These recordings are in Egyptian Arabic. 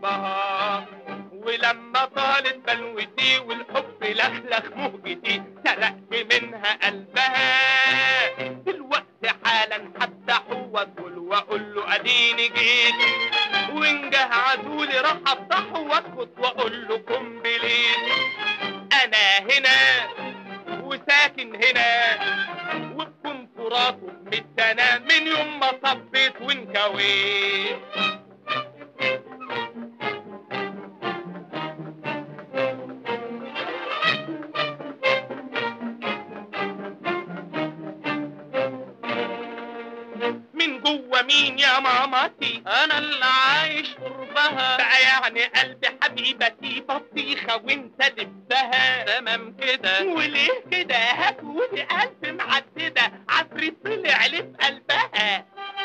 النهار ولما طالت بلوتي والحب لخلخ مهجتي سرقت منها قلبها دلوقتي حالا هفتح وادخل واقول له اديني جيت وان جه عدولي راح افتحه واسكت واقول له كومبليت انا هنا وساكن هنا وبكونتراته متنا من يوم ما صبيت وانكويت من جوه مين يا مامتي انا اللي عايش قربها بقى يعني قلب حبيبتي بطيخه وانت دبها تمام كده وليه كده هتقولي قلب معدده عفريت طلع لي في قلبها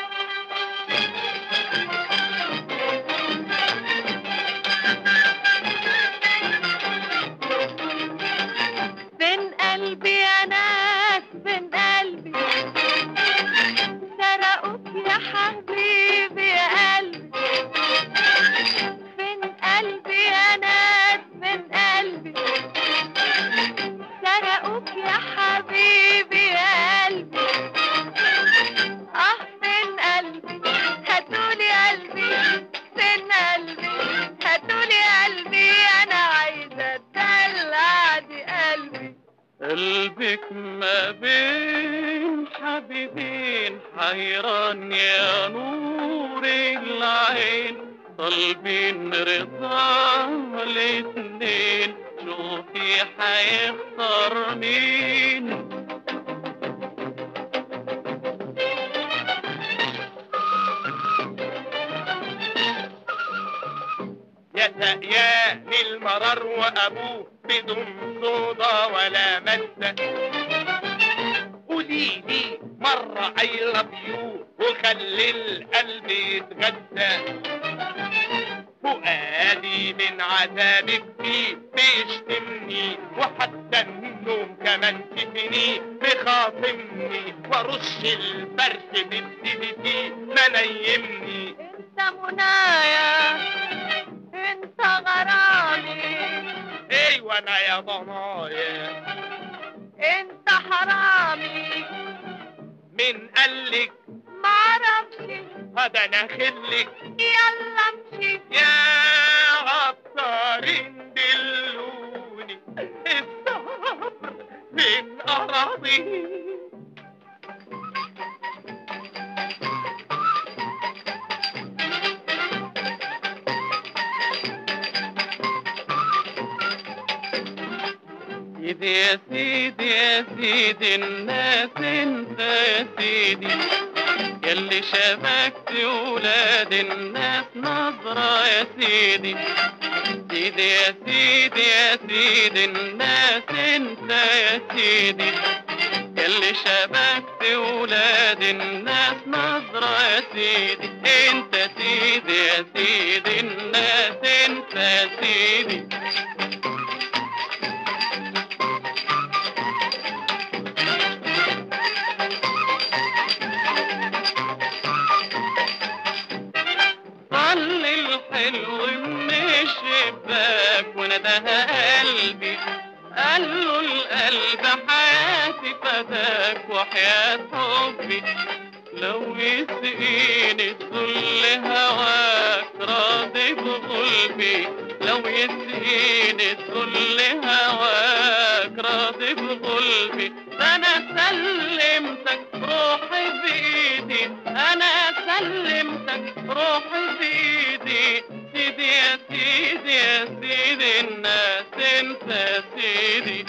فين قلبي يا ناس فين قلبي سرقوك يا حبيبي يا قلبي فين قلبي يا ناس فين قلبي سرقوك يا حبيبي يا قلبي اه فين قلبي هاتولي قلبي فين قلبي هاتولي قلبي انا عايزه اتدلع دي قلبي قلبك ما بين حبيبين حيران يا نور العين طالبين رضا الاتنين شوفي هيختار مين يا سقيان المرار وابوه بدون صودا ولا مادة قولي لي مرة I love you وخلي القلب يتغدى فؤادي من عذابك فيه بيشتمني وحتى النوم كمان تفني بخاصمني ورش الفرش بالدي ما نيمني انت منايا انت غرامي ايوه انا يا ضنايا انت حرامي مين قالك معرفش هذا انا خلك يلا امشي يا عطارين دلوني الصبر من أراضي سيدي يا سيدي يا سيدي الناس انت يا سيدي يلي شبكت ولاد الناس نظرة يا سيدي سيدي يا سيدي يا سيدي الناس انت يا سيدي يلي شبكت ولاد الناس نظرة يا سيدي انت سيدي يا سيدي الناس انت يا سيدي طل الحلو من الشباك وندها قلبي قال له القلب حياتي فداك وحياة حبي لو يسقيني الذل هواك راضي بقلبي لو يسقيني الذل هواك راضي بقلبي انا سلمتك روحي بايدي انا سلمتك روحي بايدي سيدي يا سيدي يا سيدي الناس انت يا سيدي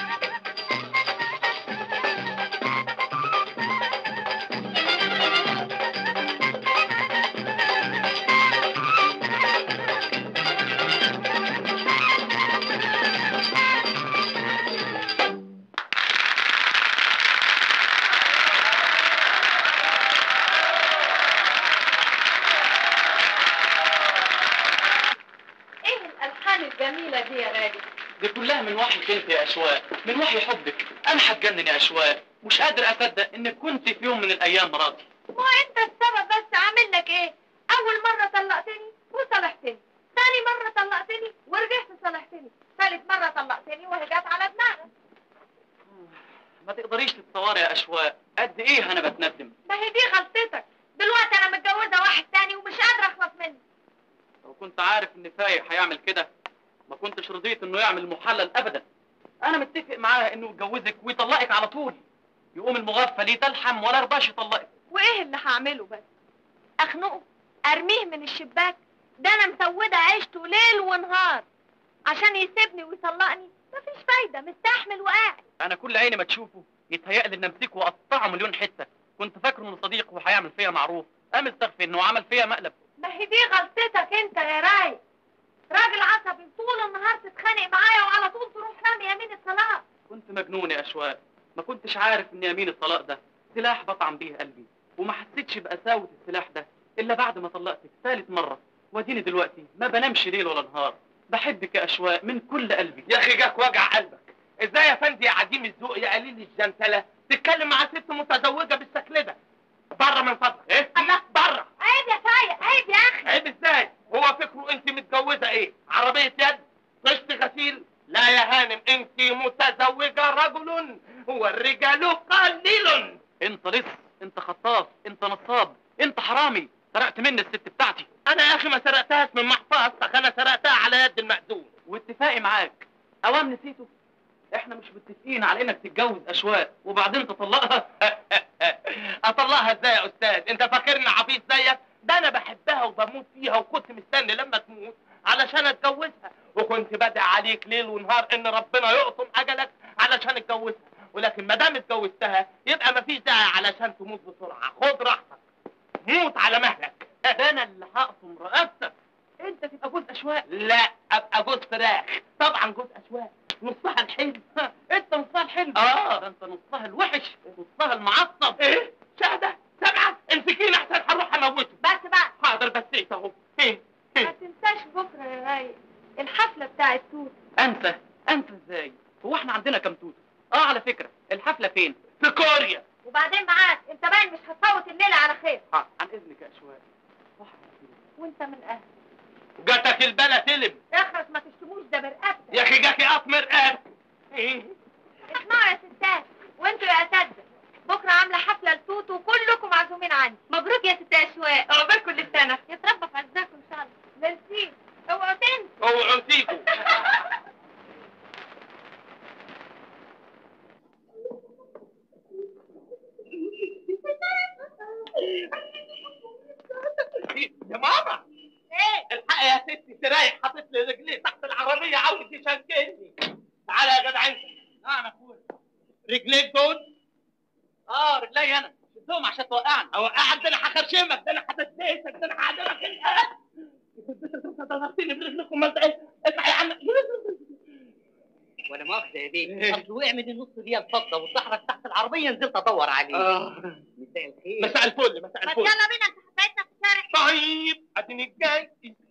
ايه الالحان الجميله دي يا غالي دي كلها من وحي انت يا اشواق من وحي حبك انا هتجنن يا اشواق مش قادر اصدق انك كنت في يوم من الايام راضي ما انت السبب بس عامل لك ايه اول مره طلقتني وصالحتني تاني تاني مرة طلقتني ورجعت صلحتني ثالث مرة طلقتني وهي جت على دماغك ما تقدريش تتصوري يا اشواق قد ايه انا بتندم ما هي دي غلطتك دلوقتي انا متجوزة واحد تاني ومش قادرة اخلص منه لو كنت عارف ان فايق هيعمل كده ما كنتش رضيت انه يعمل محلل ابدا انا متفق معاه انه يتجوزك ويطلقك على طول يقوم المغفل يتلحم ولا رضاش يطلقك وايه اللي هعمله بس اخنقه ارميه من الشباك ده انا مسودة عيشته ليل ونهار عشان يسيبني ويطلقني مفيش فايدة مستحمل وقاعد انا كل عيني ما تشوفه يتهيألي ان امسكه واقطعه مليون حته كنت فاكره انه صديق وهيعمل فيا معروف قام استغفر انه عمل فيا مقلب ما هي دي غلطتك انت يا راي راجل عصبي طول النهار تتخانق معايا وعلى طول تروح رامي يمين الطلاق كنت مجنون يا اشواق ما كنتش عارف ان يمين الطلاق ده سلاح بطعم بيه قلبي وما حسيتش بقساوه السلاح ده الا بعد ما طلقتك ثالث مره واديني دلوقتي ما بنامش ليل ولا نهار بحبك يا اشواق من كل قلبي يا اخي جاك وجع قلبك ازاي يا فندي يا عديم الذوق يا قليل الجنتله تتكلم مع ست متزوجه بالشكل ده بره من فضلك ايه الله بره عيب يا فايق عيب يا اخي عيب ازاي هو فكره انت متجوزه ايه عربيه يد طشت غسيل لا يا هانم انت متزوجه رجل والرجال قليل انت لص انت خطاف انت نصاب انت حرامي سرقت مني الست بتاعتي انا يا اخي ما سرقتهاش من محفظتك انا سرقتها على يد المأذون واتفاقي معاك اوام نسيته احنا مش متفقين على انك تتجوز اشواق وبعدين تطلقها اطلعها ازاي يا استاذ انت فاكرني عبيط زيك ده انا بحبها وبموت فيها وكنت مستني لما تموت علشان اتجوزها وكنت بدعي عليك ليل ونهار ان ربنا يقطم اجلك علشان اتجوزها ولكن ما دام اتجوزتها يبقى مفيش داعي علشان تموت بسرعه خد راحتك موت على مهلك ده انا اللي هقطم رقبتك انت تبقى جوز اشواق لا ابقى جوز فراخ طبعا جوز اشواق نصها الحلو انت نصها الحلو آه. ده انت نصها الوحش نصها المعصب ايه شهده سبعه امسكيني احسن هروح اموته بس بقى حاضر بس ايه اهو ايه ما ايه تنساش بكرة يا راي الحفلة بتاعت توت انت انت ازاي هو احنا عندنا كام توت اه على فكره الحفله فين في كوريا وبعدين معاك انت باين مش هتفوت الليلة على خير اه عن اذنك يا اشواق صح وانت من اهل جاتك البلا تلم اخرس ما تشتموش ده برقبتك يا اخي جاكي اطمر قلب ايه اسمعوا يا ستات وانتوا يا اساتذه بكره عامله حفله لتوت وكلكم معزومين عندي مبروك يا ست اشواق عقبال كل سنه يتربى في عزكم ان شاء الله ميرسي اوعوا تنسوا اوعوا نسيكوا يا ماما ايه الحق يا ستي سرايح حاطط لي رجلي تحت العربيه عاوز يشنكلني تعالى يا جدع انت نعم يا اخويا رجليك دول اه رجلي انا شدهم عشان توقعني اوقعك ده انا هخرشمك ده انا هدسك ده انا هعدلك القلب ضغطتني برجلكم ما انت ايه اسمع يا عم ولا مؤاخذة يا بيه إيه؟ اصل وقع من النص دي الفضة واتدحرج تحت العربية نزلت ادور عليه آه. مساء الخير مساء الفل مساء ما الفل يلا بينا انت حكايتنا في الشارع طيب اديني الجاي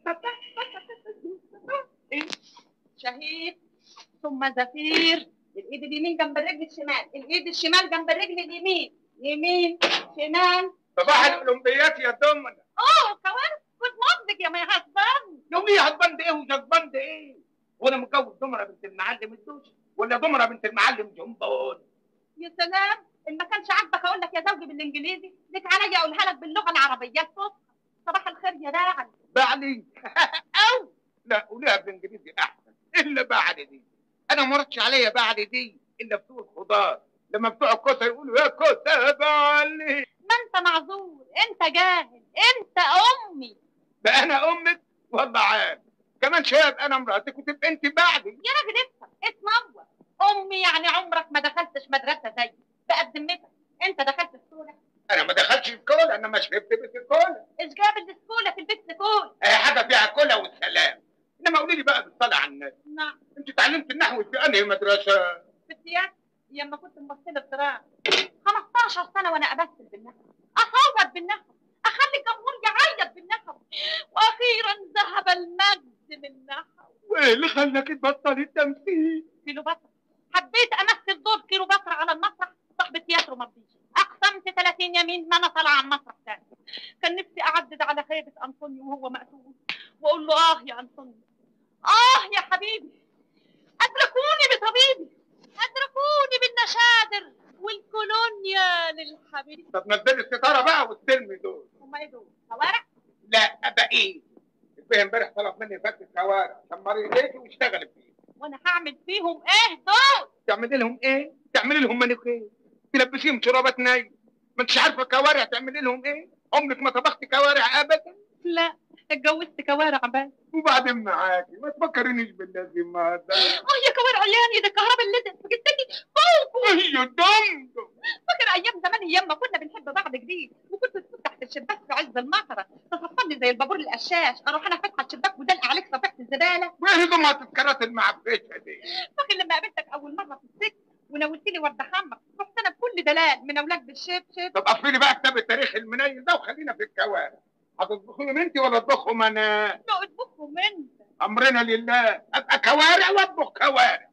شهيد ثم زفير الايد اليمين جنب الرجل الشمال الايد الشمال جنب الرجل اليمين يمين شمال صباح الاولمبيات يا دمنا اوه كوارث كنت مصدق يا ما هزبان يوميها هتبند ايه وجزبند ايه وانا متجوز دمره بنت المعلم الدوش ولا دمره بنت المعلم جنبون يا سلام ان ما كانش عاجبك اقول لك يا زوجي بالانجليزي لك عليا اقولها لك باللغه العربيه الفصحى صباح الخير يا راعي بعلي او لا قولها بالانجليزي احسن الا بعد دي انا ما مرتش عليا بعد دي الا بتوع الخضار لما بتوع الكوسه يقولوا يا كوسه يا بعلي ما انت معذور انت جاهل انت امي بقى انا امك والله عارف كمان شويه ابقى انا مراتك وتبقى انت بعدي يا راجل افهم اتنور امي يعني عمرك ما دخلتش مدرسه زيي بقى بذمتك انت دخلت سكوله انا ما دخلتش الكولا انا ما شربت بيت الكولا ايش جاب السكوله في البيت سكول اي حاجه فيها كولا والسلام انما قولي لي بقى بالصلاه على النبي نعم انت اتعلمت النحو في انهي مدرسه في السياسه لما كنت ممثله بصراحه 15 سنه وانا امثل بالنحو اصوت بالنحو اخلي الجمهور يعيط بالنحو واخيرا ذهب المجد بالنحو وايه اللي خلاك تبطلي التمثيل كيلوباترا حبيت امثل دور كيلوباترا على المسرح صاحب تياترو ما رضيش اقسمت 30 يمين ما انا طالعه على المسرح تاني كان نفسي اعدد على خيبه انطونيو وهو مقتول واقول له اه يا انطونيو اه يا حبيبي ادركوني بطبيبي ادركوني بالنشادر والكولونيا للحبيب طب نزلي الستاره بقى واستلمي دول هما ايه دول كوارع لا ابقى ايه البيه امبارح طلب مني فك الكوارع شمري ايديكي واشتغلي فيه وانا هعمل فيهم ايه دول تعملي لهم ايه؟ تعملي لهم مانيكير تلبسيهم شرابات ناي ما انتش عارفه كوارع تعملي لهم ايه؟ عمرك ما طبختي كوارع ابدا لا اتجوزت كوارع بس وبعدين معاكي ما تفكرنيش باللازمات ده اه يا كوارع يعني ده الكهرباء اللي لزق في جدتي فوق ايوه دم فاكر ايام زمان ايام ما كنا بنحب بعض جديد وكنت تكون تحت الشباك في عز المطره تصفني زي البابور القشاش اروح انا فاتحه الشباك ودلق عليك صفيحه الزباله وايه هدومها تذكرات المعفشه دي؟ فاكر لما قابلتك اول مره في السجن وناولت لي ورده حمرا رحت انا بكل دلال من اولاد بالشبشب طب قفلي بقى كتاب التاريخ المنيل ده وخلينا في الكوارع هتطبخيهم انت ولا اطبخهم انا؟ لا اطبخهم انت امرنا لله ابقى كوارع واطبخ كوارع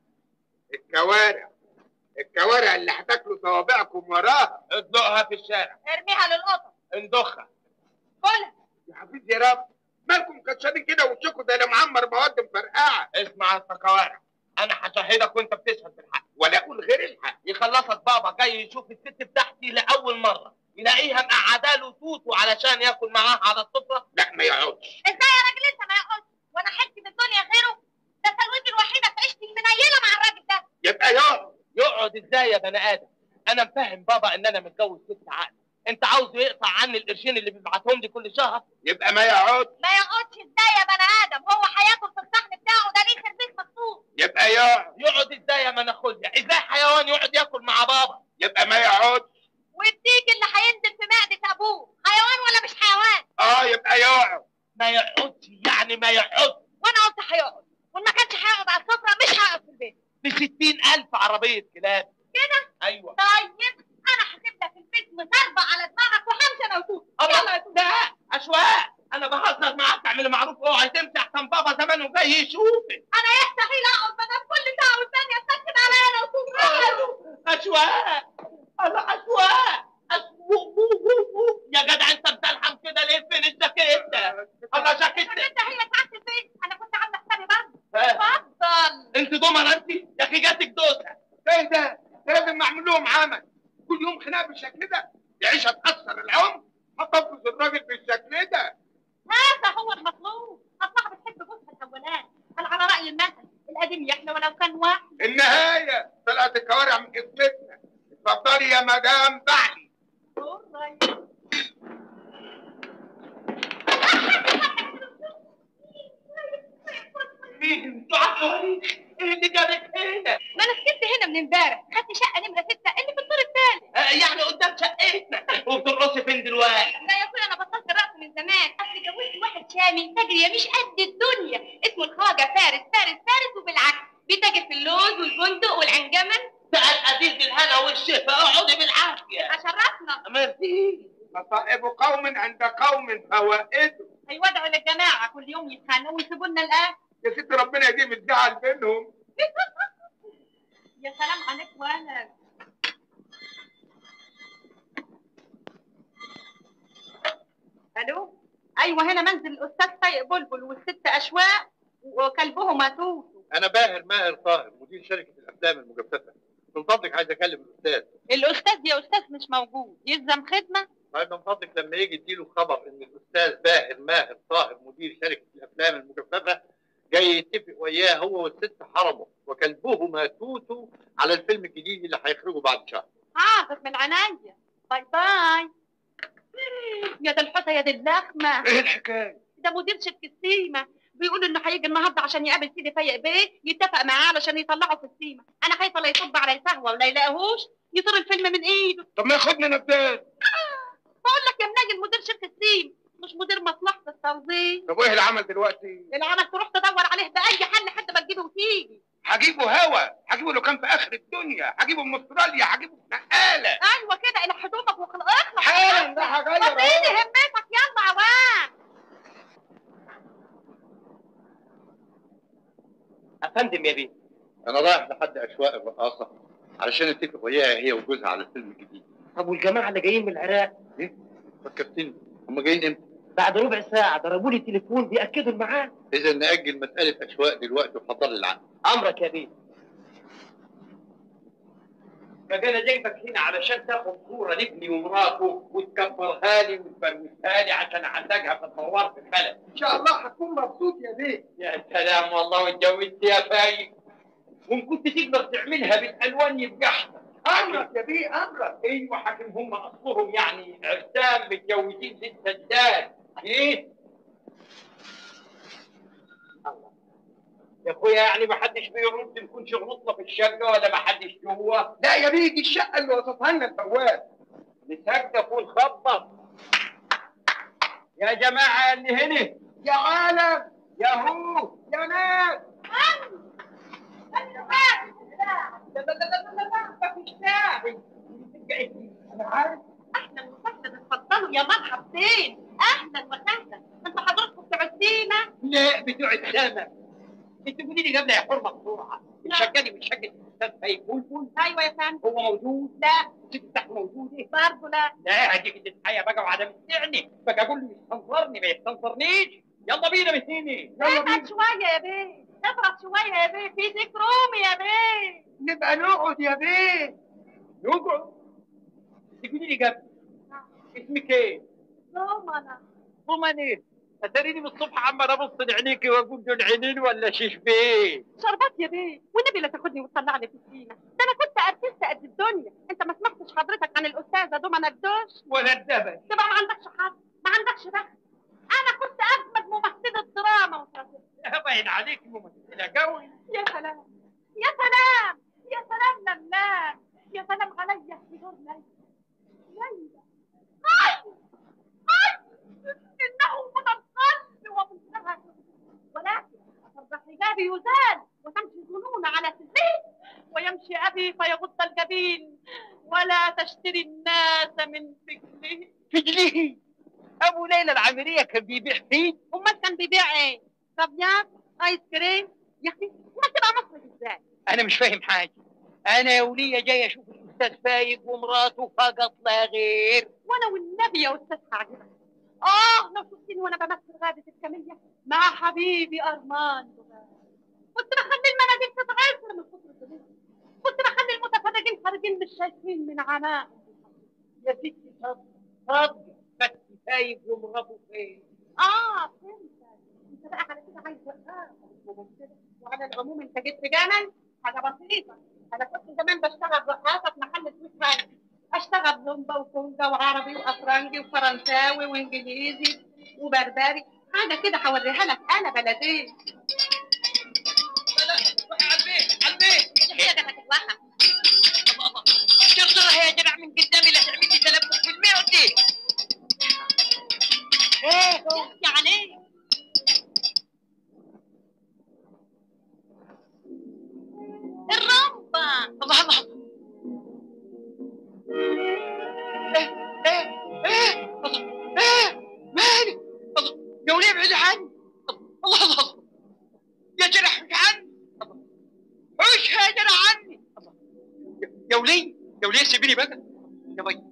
الكوارع الكوارع اللي هتاكلوا صوابعكم وراها اطلقها في الشارع ارميها للقطط اندخها كلها يا حبيبي يا رب مالكم مكشرين كده وشكوا ده انا معمر مواد مفرقعه اسمع انت كوارع انا هشهدك وانت بتشهد بالحق ولا اقول غير الحق يخلصك بابا جاي يشوف الست بتاعتي لاول مره يلاقيها مقعده له توتو علشان ياكل معاها على السفره لا ما يقعدش ازاي يا راجل انت ما يقعدش وانا حلت من الدنيا غيره ده ثروتي الوحيده في عيشتي المنيله مع الراجل ده يبقى يقعد يقعد ازاي يا بني ادم انا مفهم بابا ان انا متجوز ست عقل انت عاوزه يقطع عني القرشين اللي بيبعتهم لي كل شهر يبقى ما يقعد ما يقعدش ازاي يا بني ادم هو هياكل في الصحن بتاعه ده ليه سيرفيس مخصوص يبقى يقعد يقعد ازاي يا مناخوليا ازاي حيوان يقعد ياكل مع بابا يبقى ما يقعد والديك اللي هينزل في معده ابوه حيوان ولا مش حيوان اه يبقى يقعد ما يقعدش يعني ما يقعد وانا قلت هيقعد وان ما كانش هيقعد على السفره مش هيقعد في البيت بستين ألف عربية كلاب كده أيوة طيب انا هسيب لك البيت مطربع على دماغك وهمشي انا وتوت الله لا أشواق أنا بهزر معاك تعملي معروف اوعي تمشي أحسن بابا زمانه جاي يشوفك انا يستحيل اقعد بدل كل ساعه والثانيه استكتب عليا انا وتوت أشواق أنا أشواق أشواق يا جدع أنت بتلحم كده ليه فين الجاكيتة؟ الله جاكيتة انت هي ساعه البيت انا كنت عامله حسابي برضه ها، اتفضل أنت دومر أنت يا أخي جاتك دوسة ايه ده؟ لازم نعمل لهم عمل كل يوم خناقه بالشكل ده العيشه تاثر العمر هتنفذ الراجل بالشكل ده هذا هو المطلوب اصلها بتحب جوزها الاولاني قال على راي المثل القديم يحلى ولو كان واحد النهايه طلعت الكوارع من قسمتنا اتفضلي يا مدام بعلي مين؟ تعالي إيه اللي جابك هنا؟ ما انا سكنت هنا من امبارح خدت شقه نمره سته اللي في الدور الثالث آه، يعني قدام شقتنا وبترقصي فين دلوقتي؟ لا يا اخويا انا بطلت الرقص من زمان اصل جوزت واحد شامي تاجر يا مش قد الدنيا اسمه الخواجه فارس فارس فارس وبالعكس بيتاجر في اللوز والفندق والعنجمل بقى العزيز الهنا والشفا اقعدي بالعافيه اشرفنا ميرسي مصائب قوم عند قوم فوائد هيودعوا للجماعه كل يوم يتخانقوا ويسيبوا لنا الاكل يا ست ربنا يديم الزعل بينهم يا سلام عليك وانا الو ايوه هنا منزل الاستاذ طيق بلبل والست اشواق وكلبهما توتو انا باهر ماهر طاهر مدير شركه الافلام المجففه من فضلك عايز اكلم الاستاذ الاستاذ يا استاذ مش موجود يلزم خدمه طيب من فضلك لما يجي اديله خبر ان الاستاذ باهر ماهر طاهر مدير شركه الافلام المجففه جاي يتفق وياه هو والست حرمه وكلبهما توتو على الفيلم الجديد اللي هيخرجه بعد شهر حاضر من عينيا باي باي يا ده الحوسه يا دي اللخمه ايه الحكايه؟ ده مدير شركه السيما بيقول انه هيجي النهارده عشان يقابل سيدي فايق بيه يتفق معاه علشان يطلعه في السيما انا خايفه لا يصب على سهوه ولا يلاقيهوش يطير الفيلم من ايده طب ما ياخدنا نبات بقول لك يا مناجي مدير شركه السيما مش مدير مصلحه التوظيف طب وايه العمل دلوقتي؟ العمل تروح تدور عليه باي حل لحد ما تجيبه وتيجي هجيبه هوا هجيبه لو كان في اخر الدنيا هجيبه من استراليا هجيبه في نقاله ايوه كده الى حدودك وخلقك حالا ده هغير وريني اهو همتك يلا عوام افندم يا بيه انا رايح لحد اشواق الرقاصه علشان اتفق وياها هي وجوزها على الفيلم الجديد طب والجماعه اللي جايين من العراق فكرتني هم جايين امتى؟ بعد ربع ساعه ضربوا لي تليفون بياكدوا الميعاد اذا ناجل مساله اشواق دلوقتي وحضر لي العقد امرك يا بيه بقى انا جايبك هنا علشان تاخد صوره لابني ومراته وتكبرها لي وتفرمشها لي عشان اعتقها في الدوار في البلد ان شاء الله هكون مبسوط يا بيه يا سلام والله واتجوزت يا فايق وان كنت تقدر تعملها بالالوان يبقى احسن امرك يا بيه امرك ايوه حاكم هم اصلهم يعني عرسان متجوزين ست سداد ايه الله. يا اخويا يعني ما حدش بيرد نكون شغلتنا في الشقه ولا ما حدش جوه لا يا بيه دي الشقه اللي وصفها لنا البواب نسقف ونخبط يا جماعه اللي هنا يا عالم يا هو يا ناس لا لا لا لا لا لا ما فيش داعي انا عارف اهلا وسهلا اتفضلوا يا مرحبتين اهلا وسهلا انتوا حضراتكم بتوع لا بتوع السما انت قولي لي قبل يا حرمه بسرعه الشقه دي مش شقه الاستاذ فايق بلبل ايوه يا فندم هو موجود لا ست تحت موجوده برضه لا لا هديك تتحيا بقى وعدم السعني بقى اقول له يستنصرني ما يستنصرنيش يلا بينا من هنا يلا ابعد بينا شويه يا بيه ابعد شويه يا بيه في ذيك رومي يا بيه نبقى نقعد يا بيه نقعد تقولي لي قبل اسمك ايه؟ رومنا روماني اتريني من الصبح عمال ابص لعينيكي واقول دول عينين ولا شيش بيه شربات يا بيه والنبي لا تاخدني وتطلعني في السينة ده انا كنت ارتست قد الدنيا انت ما سمعتش حضرتك عن الاستاذه دوما ندوش ولا الدبل تبقى ما عندكش حظ ما عندكش بخت انا كنت اجمد ممثله دراما وتمثيل. باين عليك ممثله قوي يا سلام يا سلام يا سلام لله يا سلام عليا في دور ليلى ليلى أي أي إنه من القلب ومنتهى ولكن فرض حجابي يزال وتمشي الظنون على سريه ويمشي أبي فيغض الجبين ولا تشتري الناس من فكره فجليه ابو ليلى العامريه كان بيبيع فيه أمال كان بيبيع إيه؟ كافيار آيس كريم يا أخي ما تبقى مصري إزاي؟ انا مش فاهم حاجه انا يا وليه جاي اشوف الاستاذ فايق ومراته فقط لا غير وانا والنبي يا استاذ هعجبك اه لو شفتني وانا بمثل غابه الكاميليا مع حبيبي ارمان لغات. كنت بخلي المناديل تتغير من كتر الدنيا كنت بخلي المتفرجين خارجين مش شايفين من عناء يا ستي صدق صدق بس فايق ومراته فين اه فهمت انت بقى على كده عايز وقتها ممثله وعلى العموم انت جيت في جمل حاجه بسيطه انا كنت زمان بشتغل رقاصه في محل سويت هاند اشتغل زومبا وكونجا وعربي وافرنجي وفرنساوي وانجليزي وبربري حاجه كده هوريها لك انا بلديه روحي على البيت على البيت دي حاجه هتتوهم ترضى يا جدع من قدامي لا تعملي تلبس في المعدة ايه يعني الرمبة الله الله ايه ايه ايه الله ايه مالك الله يا وليه ابعد عني الله الله الله يا جرح ابعد عني الله عيش يا جرح عني الله يا- يا وليه يا وليه سيبيني بقى يا بي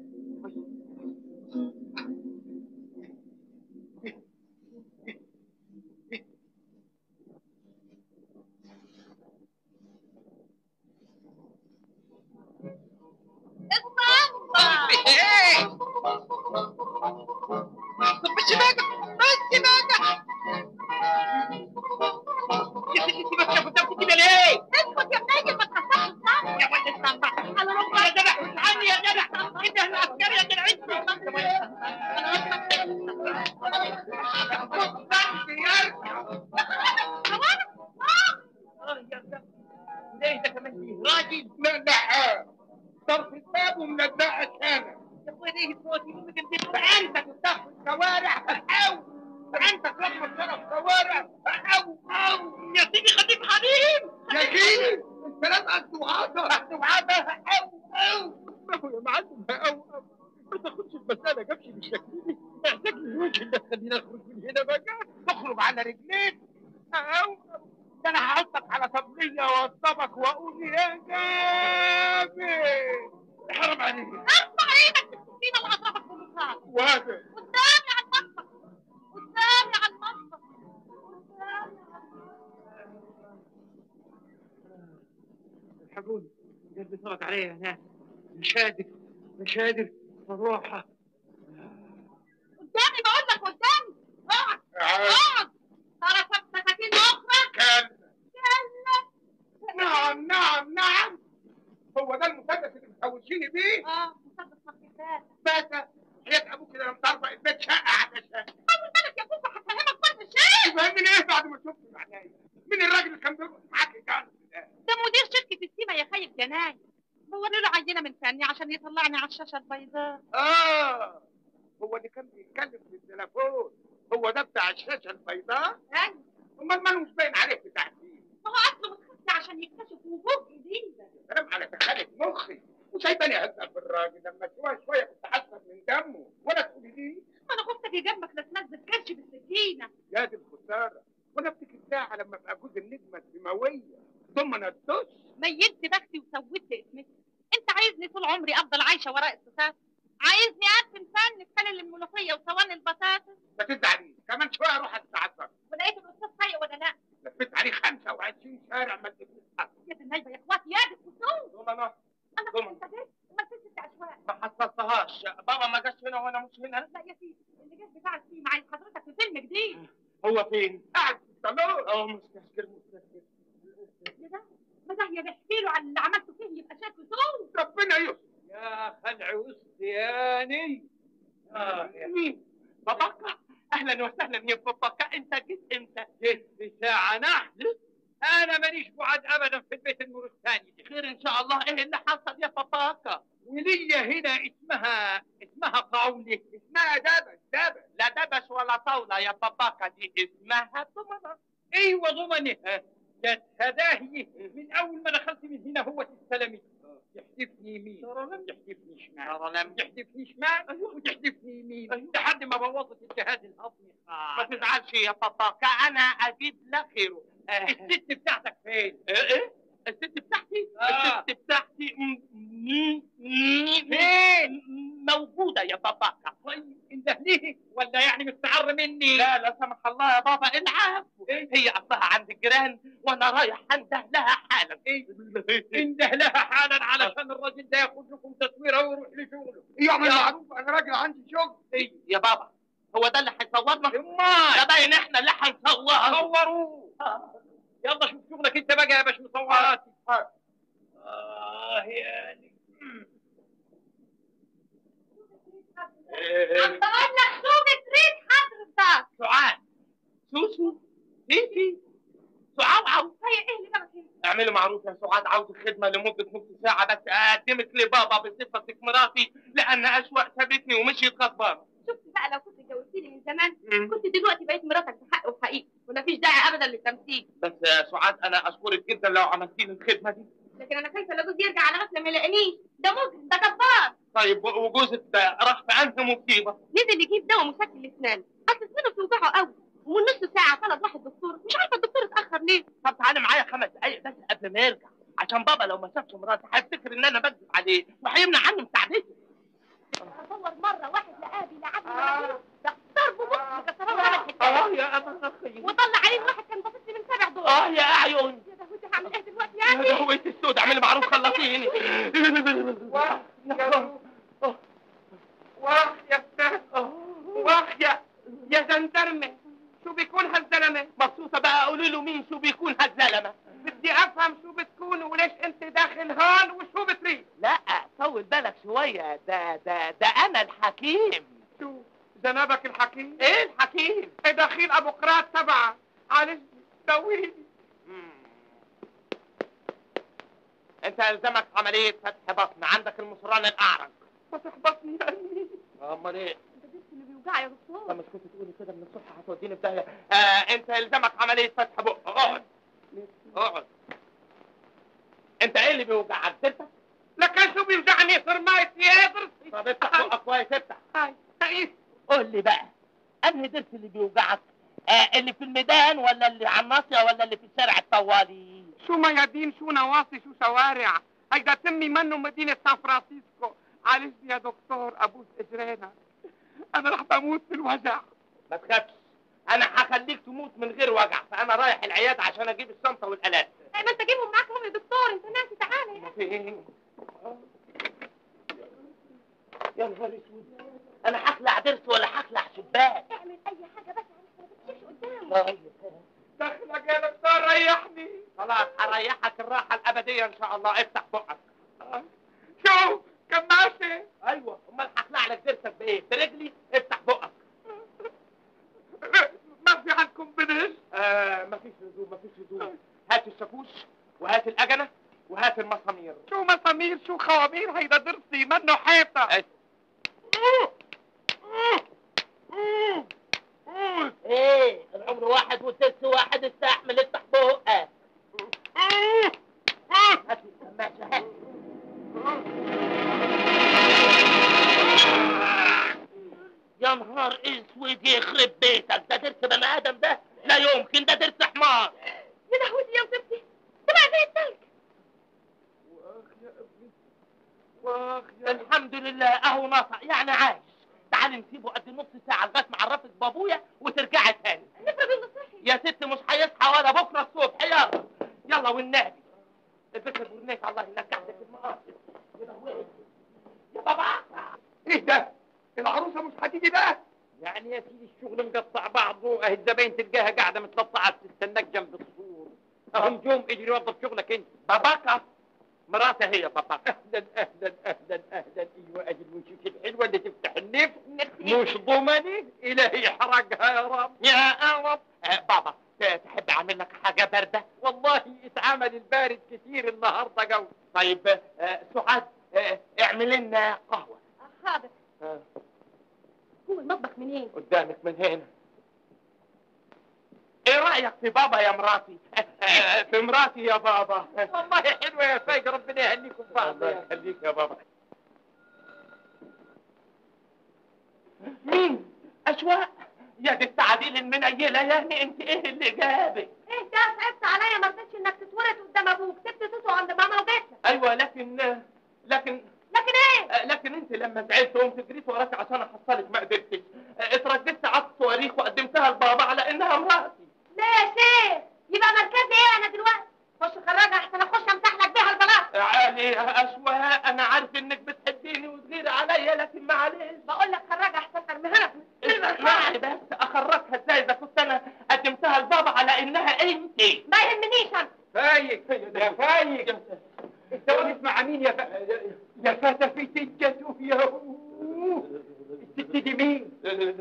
الرمبة ايه طب بس بقى بس بقى يا ستي انت بس كنت كده ليه؟ اسكت يا منيل ما تخسرش الصمت يا ولد السمع انا رمبة يا جدع ابعد عني يا جدع انت العسكري يا جدع انت آه يا جدع. ليه ده كمان فيه راجل ندعها طرف الباب ومندعها انا يا اخويا ليه صوتي ممكن تبقى عندك تدخل شوارع او عندك لما تشرب شوارع او او يا سيدي خليك حليم يا جيل الكلام قد وعطا قد وعطا او او يا معلم او او ما تاخدش المسألة جابش بالشكل دي احتاج الوجه اللي خلينا نخرج من هنا بقى تخرج على رجليك او ده انا هحطك على طبلية واوضبك واقول يا جابر حرام عليك ارفع ايدك بالسكينه اللي هضربك بالمصاب واجب قدامي على المطبخ الحقوني قلبي طلعت عليا هناك مش قادر مش قادر اروح قدامي بقول لك قدامي اقعد اقعد طرفك سكاكين اخرى كان يلا نعم نعم نعم هو ده المسدس اللي متهوشيني بيه اه مسدس مكتبات باشا حياة ابوك كده لما تعرف البيت شقة علشان اول بالك يا بابا هفهمك كل شيء تفهمني ايه بعد ما شفت معنايا مين الراجل اللي كان بيرقص معاك كان ده مدير شركة السيما يا خيب جناي بوري له عينة من فني عشان يطلعني على الشاشة البيضاء اه هو اللي كان بيتكلم في التليفون هو ده بتاع الشاشة البيضاء ايوه امال ماله مش باين عليه بتاع الدين ما هو اصله متخفي عشان يكتشف وجوه جديدة كلام على دخلت مخي وسايباني اهزق بالراجل لما شويه شويه كنت حاسس من دمه ولا تقولي لي ما انا خفتك جنبك لا تنزل كرش بالسكينة يا دي الخساره وانا افتكر ساعه لما ابقى جوز النجمه السماويه ثم ندوش ميزت بختي وسويت اسمتي انت عايزني طول عمري افضل عايشة وراء الستات عايزني ارسم فن في خلل الملوخية وصواني البطاطس ما تزعليش كمان شويه اروح اتعذر ولقيت الاستاذ فايق ولا لا لفيت عليه 25 شارع ما اديتنيش حق يا دي النايبة يا اخواتي يا دي الخصوم ثم انا انا ضمن. كنت جيت وما تنسى العشوائي ما حصلتهاش بابا ما جاش هنا وانا مش هنا لا يا سيدي اللي جاي بتاع السيما عايز حضرتك في فيلم جديد هو فين؟ قاعد في الصالون اه مستشكل مستشكل يا ده ما ده يا بحكي له عن اللي عملته فيه يبقى شكله سوء ربنا يستر يا خلع وسطياني آه يا مين؟ باباكا اهلا وسهلا يا باباكا انت جيت امتى؟ جيت في ساعة نحن أنا مانيش بعد أبدا في البيت المورستاني دي خير ان شاء الله ايه اللي حصل يا باباكا؟ ولية هنا اسمها اسمها قولي اسمها دبش دبش لا دبش ولا طاولة يا باباكا دي اسمها ضمنة ايوه ضمني جت هداهي من اول ما دخلت من هنا هو استلمت تحدفني يمين تحدفني شمال تحدفني شمال وتحدفني يمين لحد ما بوظت الجهاز الهضمي ما خالص تزعلش يا باباكا انا اجيب لك خيره الست بتاعتك فين؟ ايه ايه؟ الست بتاعتي آه. الست بتاعتي م- م- م- فين؟ موجودة يا باباكا طيب انت ليه؟ ولا يعني مستعر مني؟ لا لا سمح الله يا بابا العفو هي اصلها عند الجيران وانا رايح انده لها حالا انده لها حالا علشان الراجل ده ياخد لكم تصويره ويروح لشغله يعمل يا- معروف انا راجل عندي شغل إيه يا بابا هو ده اللي هيصورنا ده امال باين احنا اللي هنصورها صوروه يلا شوف شغلك انت بقى يا باش مصوراتي اه يعني عم بقول لك شو بتريد حضرتك سعاد سوسو تيتي سعوعو هي ايه اللي جابك هنا اعملوا معروف يا سعاد عاوز الخدمة لمدة نص ساعة بس أقدمك لبابا بصفتك مراتي لأن أسوأ سابتني ومشيت غضبانة شفت بقى لو كنت اتجوزتني من زمان كنت دلوقتي بقيت مراتك بحق وحقيقي ومفيش داعي ابدا للتمثيل بس يا سعاد أنا أشكرك جدا لو عملتي لي الخدمة دي لكن انا خايفه لو جوزي يرجع على غفله ما يلاقينيش ده مجرم ده جبار طيب وجوزك ده راح في أنهي مصيبة نزل يجيب دواء مسكن لاسنانه اصل اسنانه بتوجعه قوي ومن نص ساعه طلب واحد دكتور مش عارفه الدكتور اتاخر ليه طب تعالى معايا خمس دقايق بس قبل ما يرجع عشان بابا لو ما شافش مراتي هيفتكر إن أنا بكذب عليه وهيمنع عني مساعدتي اتصور مره واحد لقاه بيلعبني آه. ده ضربه بص كسره له عمل آه حته يا أبا أخي وطلع عين واحد كان باصص لي من سبع دول آه يا أعين يا ده ودي هعمل ايه دلوقتي يا يعني هوية السود اعملي معروف خلصيني واخ يا استاذ واخ يا يا زندرمه شو بيكون هالزلمه مبسوطة بقى قولوا له مين شو بيكون هالزلمة بدي افهم شو بتكون وليش انت داخل هون وشو بتريد لا طول بالك شوية ده ده ده أنا الحكيم شو جنابك الحكيم إيه الحكيم؟ ايه دخيل ابو قرات تبعك عالجني سويني أنت يلزمك عملية فتح بطن عندك المصران الأعرج ما تحبطني يا امي أمال إيه؟ ده ضرس اللي بيوجع يا دكتور طب مش كنت تقولي كده من الصبح هتوديني في داهية آه أنت يلزمك عملية فتح بق اقعد اقعد أنت إيه اللي بيوجعك؟ ضرسك؟ لكن شو بيوجعني صرمايتي يا ضرسي طب افتح بقك كويس افتح هاي هاي قول لي بقى انهي ضرس اللي بيوجعك آه اللي في الميدان ولا اللي على الناصيه ولا اللي في الشارع الطوالي شو ميادين شو نواصي شو شوارع هيدا تمي منه مدينة سان فرانسيسكو عالجني يا دكتور ابوس اجرينا انا رح بموت من الوجع ما تخافش انا هخليك تموت من غير وجع فانا رايح العياده عشان اجيب الشنطه والالات ما انت جيبهم معاك هم يا دكتور انت ناسي تعالى يا فين يا نهار اسود انا هخلع ضرس ولا هخلع شباك اعمل اي حاجه بس علشان ما تمشيش قدامه دخلك يا دكتور ريحني خلاص هريحك الراحه الابديه ان شاء الله افتح بقك شوف كان ماشي ايوه امال هخلع لك ضرسك بايه برجلي افتح بقك ما في عندكم بنش آه ما فيش لزوم ما فيش لزوم هات الشاكوش وهات الاجنه وهات المسامير شو مسامير شو خوامير هيدا ضرسي منه حيطه ايه العمر واحد والدرس واحد استحمل افتح بقك هات لي الكماشة هات يا نهار اسود يخرب بيتك ده درس بني ادم ده لا يمكن ده درس حمار يا لهوتي يا مصيبتي ده بقى زي التلج الحمد لله اهو نطق يعني عايش تعالي نسيبه قد نص ساعه لغايه ما اعرفك بابويا وترجعي تاني نفرض انه صحي يا ست مش هيصحى ولا بكره الصبح يلا يلا والنبي البس البرنيت الله ينجحك المقاصد يا لهوي. يا بابا ايه ده العروسه مش هتيجي بقى يعني يا سيدي الشغل مقطع بعضه اهي الزباين تلقاها قاعده متقطعه بتستناك جنب السور اهو نجوم اجري وظف شغلك انت باباكا مراتي هي بابا اهلا اهلا اهلا اهلا ايوه ادي الوشوش الحلوه اللي تفتح النفس مش ضمني الهي حرقها يا رب يا رب آه بابا ت- تحب اعمل لك حاجه بارده والله اتعمل البارد كتير النهارده جو طيب آه سعاد آه اعمل لنا قهوه حاضر آه. هو المطبخ منين قدامك من هنا ايه رايك في بابا يا مراتي آه، آه، في مراتي يا بابا والله حلوه يا فايق ربنا يهنيكم بعض الله يخليك يا بابا مين اشواق يا دي التعاديل المنيله يعني انت ايه اللي جابك ايه ده صعبت عليا ما رضيتش انك تتورط قدام ابوك سبت توتو عند ماما وجيت لك ايوه لكن لكن لكن ايه آه، لكن انت لما زعلت قمت جريت وراك عشان احصلك ما قدرتش آه، اترددت على الصواريخ وقدمتها لبابا على انها مراتي لا يا شيخ يبقى مركزي ايه انا دلوقتي خش خرجها احسن اخش امسح لك بيها البلاط علي يا اشواق انا عارف انك بتحبيني وتغير عليا لكن معلش بقول لك خرجها احسن ارميها لك اسمعي بس اخرجها ازاي اذا كنت انا قدمتها لبابا على انها انت ما يهمنيش انا فايق يا فايق انت واقف مع مين يا فا... يا فتى في سجته يا الست دي مين؟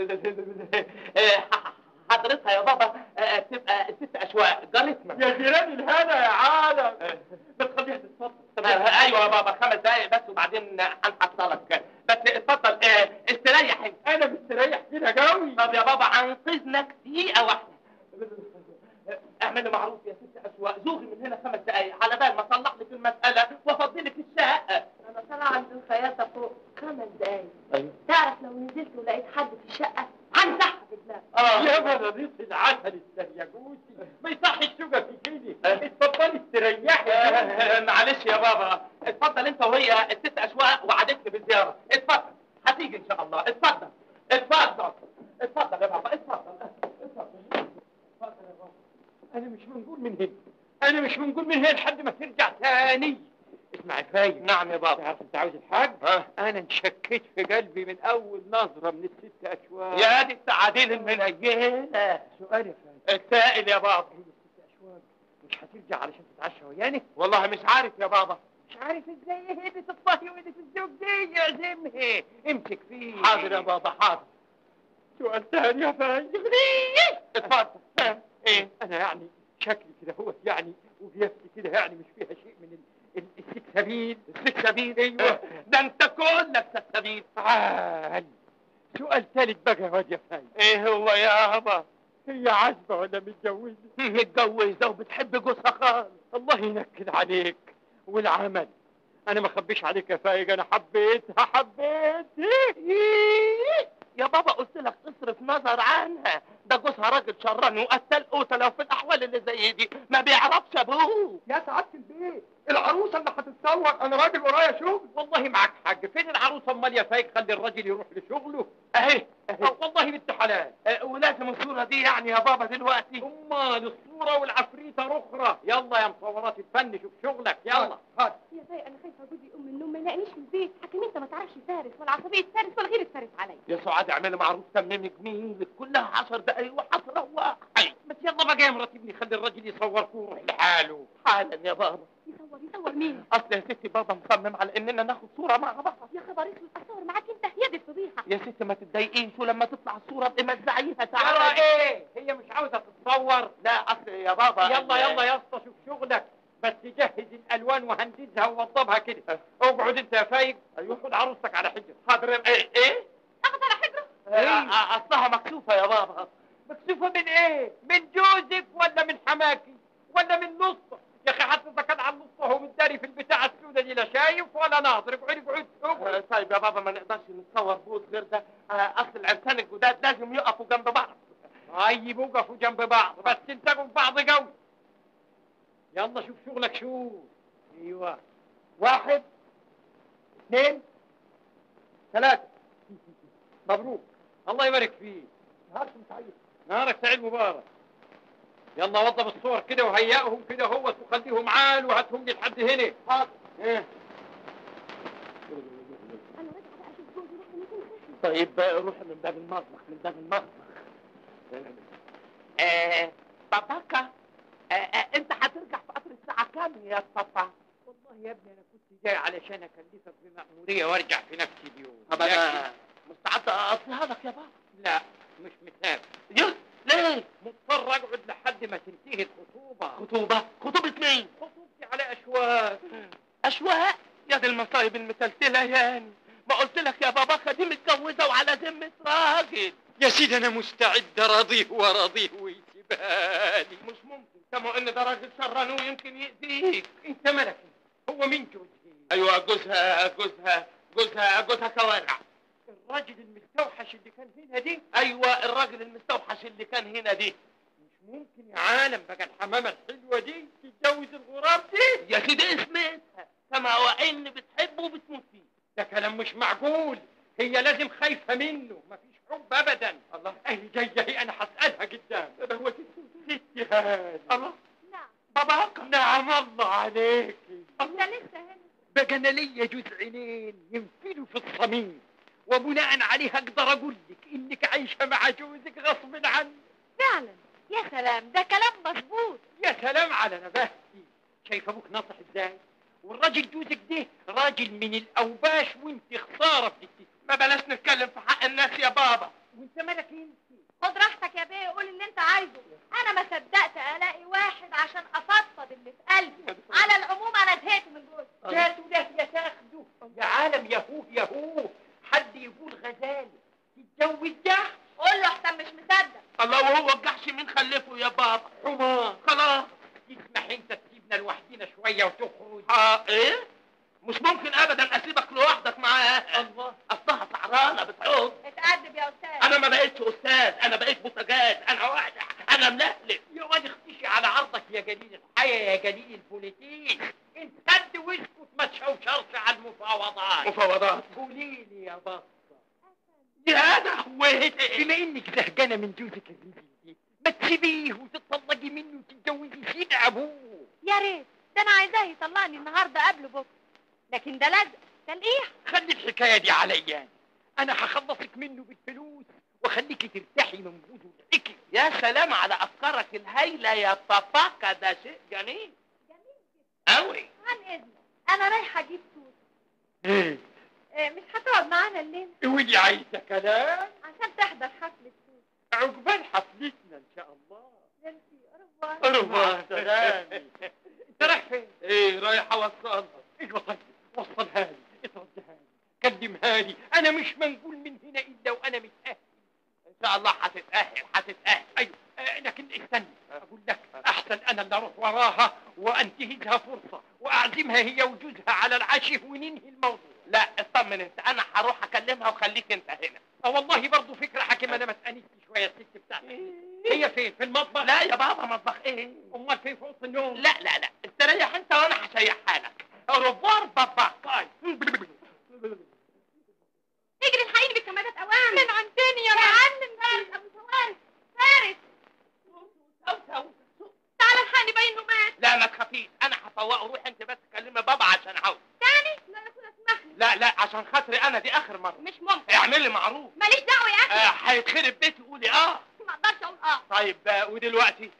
حضرتها يا بابا آه، تبقى ست اشواق جارتنا يا جيران الهنا يا عالم بتخليها تتفضل ايوه يا بابا خمس دقايق بس وبعدين هنحصلك بس اتفضل آه، استريح انت. انا مستريح كده قوي طب يا بابا انقذنك دقيقه واحده اعملي معروف يا ست اشواق زوغي من هنا خمس دقايق على بال ما اصلح لك المساله وافضي لك الشقه انا طالعه عند الخياطه فوق خمس دقايق ايوه تعرف لو نزلت ولقيت حد في الشقه هنزحها في دماغي اه يا مرضية العسل السرياجوسي ما يصحش شوقة في كده اتفضلي استريحي آه، معلش يا بابا اتفضل انت وهي الست اشواق وعدتني بالزياره اتفضل هتيجي ان شاء الله اتفضل اتفضل اتفضل يا بابا اتفضل اتفضل اتفضل يا بابا انا مش منقول من هنا انا مش منقول من هنا لحد ما ترجع تاني اسمع يا فايق نعم يا بابا تعرف انت عاوز الحاج ها انا انشكيت في قلبي من اول نظرة من الست اشواق يا دي السعادين المنيله سؤال يا فايق السائل يا بابا هي الست اشواق مش هترجع علشان تتعشى وياني والله مش عارف يا بابا مش عارف ازاي هي دي تطفي وهي الزوج دي اعزمها امسك فيه حاضر يا بابا حاضر سؤال تاني يا فايق اتفضل ها، ايه انا يعني شكلي كده هو يعني وقياستي كده يعني مش فيها شيء من ال- ال- السكسبيل السكسبيل ايوه ده انت كلك سكسبيل تعال سؤال ثالث بقى يا واد يا فايق ايه هو يابا هي عازبة ولا متجوزة؟ متجوزه وبتحب جوزها خالص الله ينكد عليك والعمل انا ما اخبيش عليك يا فايق انا حبيتها حبيت يا بابا قلت لك اصرف نظر عنها ده جوزها راجل شراني وقتل قوته لو في الاحوال اللي زي دي ما بيعرفش ابوه يا سعادة البيت العروسة اللي هتتصور انا راجل ورايا شغل والله معاك حق فين العروسة امال يا فايق خلي الراجل يروح لشغله اهي أه، والله بنت حلال أه، ولازم الصوره دي يعني يعني يا بابا دلوقتي امال الصوره والعفريته الاخرى يلا يا مصورات الفن شوف شغلك يلا يا باي انا خايفه جوزي يقوم من النوم ما يلاقينيش في البيت حكيم انت ما تعرفش فارس ولا عصبيه فارس ولا غير فارس عليا يا سعاد اعملي معروف تممي جميلك كلها عشر دقايق وهتروح بس يلا بقى يا مراتبني خلي الراجل يصوركم ويروح لحاله حالا يا بابا يصور يصور مين اصل يا ستي بابا مصمم على اننا ناخد صوره مع بعض يا خبر اسود اصور معاك انت هي دي الفضيحه يا ستي ما تتضايقيش ولما تطلع الصوره ابقي مزعيها ترى تعالى ايه هي مش عاوزه تتصور لا اصل يا بابا يلا يلا يا اسطى شوف شغلك بس جهز الالوان وهندزها ووضبها كده اقعد انت يا فايق وخد عروستك على حجر حاضر ايه ايه اخد على حجره آه، آه، اصلها مكسوفه يا بابا مكسوفه من ايه من جوزك ولا من حماكي ولا من نصه يا اخي حتى اذا كان على النص هو متداري في البتاعه السوداء دي لا شايف ولا ناظر اقعد اقعد آه، اقعد طيب يا بابا ما نقدرش نتصور بوز غير ده آه، اصل العرسان الجداد لازم يقفوا جنب بعض طيب وقفوا جنب بعض بس تلتقوا في بعض قوي يلا شوف شغلك شوف ايوه واحد اثنين ثلاثة مبروك الله يبارك فيك هاشم سعيد نهارك سعيد مبارك يلا وضب الصور كده وهيئهم كده هو وخليهم عال وهاتهم لي لحد هنا حاضر ايه انا راجعه بقى اشوف جوزي لحد ما يكون خشن طيب بقى روح من باب المطبخ من باب المطبخ آه باباكا آه آه انت هترجع في قطر الساعة كام يا بابا؟ والله يا ابني انا كنت جاي علشان اكلفك بمأمورية وارجع في نفس اليوم طب انا مستعد اقضيها لك يا بابا لا مش مثال يا ليه؟ مضطر اقعد لحد ما تنتهي الخطوبة خطوبة؟ خطوبة مين؟ خطوبتي على اشواك أشواق يا دي المصايب المتلتلة يعني ما قلت لك يا بابا دي متجوزة وعلى ذمة راجل يا سيدي انا مستعد اراضيه وراضيه ويسيبها لي مش ممكن سمعوا ان ده راجل شراني ويمكن يأذيك انت ملك هو مين جوزي ايوه جوزها جوزها جوزها جوزها كوارع الراجل المستوحش اللي كان هنا دي ايوه الراجل المستوحش اللي كان هنا دي مش ممكن يا عالم بقى الحمامة الحلوة دي تتجوز الغراب دي يا سيدي اسمتها سما وان بتحبه وبتموت فيه ده كلام مش معقول هي لازم خايفة منه مفيش حب ابدا الله اهي جاية هي انا هسألها قدام ده هو ستي هاني الله نعم باباك نعم الله عليكي انت لسه هنا بقى انا ليا جوز عينين ينفلوا في الصميم وبناء عليه اقدر اقول لك انك عايشه مع جوزك غصب عني فعلا يا سلام ده كلام مظبوط يا سلام على نباهتي شايف ابوك ناصح ازاي والراجل جوزك ده راجل من الاوباش وانت خساره في الست ما بلاش نتكلم في حق الناس يا بابا وانت مالك انت خد راحتك يا بيه قول اللي انت عايزه انا ما صدقت الاقي واحد عشان افضفض اللي في قلبي على العموم انا زهقت من جوزي جاتوا ده يا تاخده يا عالم يهو يهو حد يقول غزالي تتجوز ده قول له احسن مش مصدق الله وهو الجحش مين خلفه يا بابا حمار خلاص تسمح انت تسيبنا لوحدنا شويه وتخرج اه ايه مش ممكن ابدا اسيبك لوحدك معاها الله اصلها سعرانه بتعوز اتأدب يا استاذ انا ما بقتش استاذ انا بقيت بوتجاز انا واحد انا ملهلب يا واد اختشي على عرضك يا جليل الحياة يا جليل البوليتيك انت سد واسكت ما تشوشرش على المفاوضات مفاوضات قولي لي يا بطة يا دهوتي بما انك زهقانة من جوزك الرجل دي ما تسيبيه وتطلقي منه وتتجوزي سيد ابوه يا ريت ده انا عايزاه يطلعني النهارده قبل بكره لكن ده لازم تلقيح خلي الحكاية دي عليا انا هخلصك منه بالفلوس واخليكي ترتاحي من بوزه الحكي يا سلام على افكارك الهايله يا باباكا ده شيء جميل قوي عن اذنك انا رايحه اجيب توت ايه إيه، مش هتقعد معانا الليله ودي عايزة كلام عشان تحضر حفله توت عقبال حفلتنا ان شاء الله ليلتي أوروبا. مع السلامة. انت رايح فين؟ ايه رايح اوصلها ايوه طيب وصلها لي اتردها لي كلمها لي انا مش منقول من هنا الا وانا متاهل ان شاء الله هتتاهل هتتاهل ايوه آه، لكن استنى اقول لك احسن انا اللي اروح وراها وانتهزها فرصه واعزمها هي وجوزها على العشاء وننهي الموضوع لا اطمن انت انا هروح اكلمها وخليك انت هنا اه والله برضه فكره حكيم انا ما تانست شويه الست بتاعتك هي فين في المطبخ لا يا بابا مطبخ ايه امال فين في اوضه النوم لا لا لا استريح انت وانا هشيحها لك روفوار بابا طيب اجري الحقيني بالكمادات اوام من عندنا يا معلم فارس ابو فوارس فارس ما تخافيش انا هفوقه روح انت بس كلمي بابا عشان عاوز تاني لا يكون اسمح لي لا لا عشان خاطري انا دي اخر مره مش ممكن اعملي معروف ماليش دعوه يا آه، اخي هيتخرب بيتي قولي اه ما اقدرش اقول اه طيب آه، ودلوقتي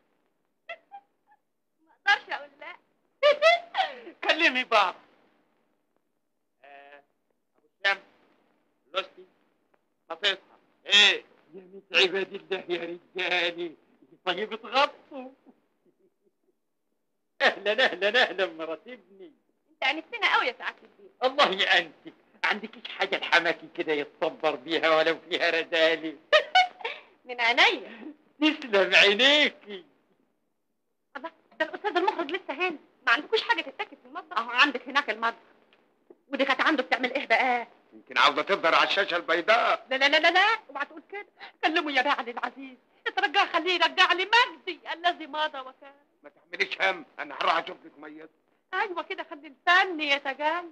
ما اقدرش اقول لا كلمي بابا آه، ابو الشام لوستي خطيتها ايه يا ميت عباد الله يا رجالي طيب اتغطوا اهلا اهلا اهلا مرات ابني انت انستنا قوي يا سعاده البيت الله يأنتك عندكيش حاجة لحماكي كده يتصبر بيها ولو فيها رزالي من عينيا تسلم عينيكي الله ده الاستاذ المخرج لسه هنا ما عندكوش حاجه تتاكل في المطبخ اهو عندك هناك المطبخ ودي كانت عنده بتعمل ايه بقى يمكن عاوزه تفضل على الشاشه البيضاء لا لا لا لا لا اوعى تقول كده كلمه يا بعد العزيز اترجاه خليه يرجع لي مجدي الذي مضى وكان ما تحمليش هم انا هروح اشوف لك ميت ايوه كده خلي الفن يتجلى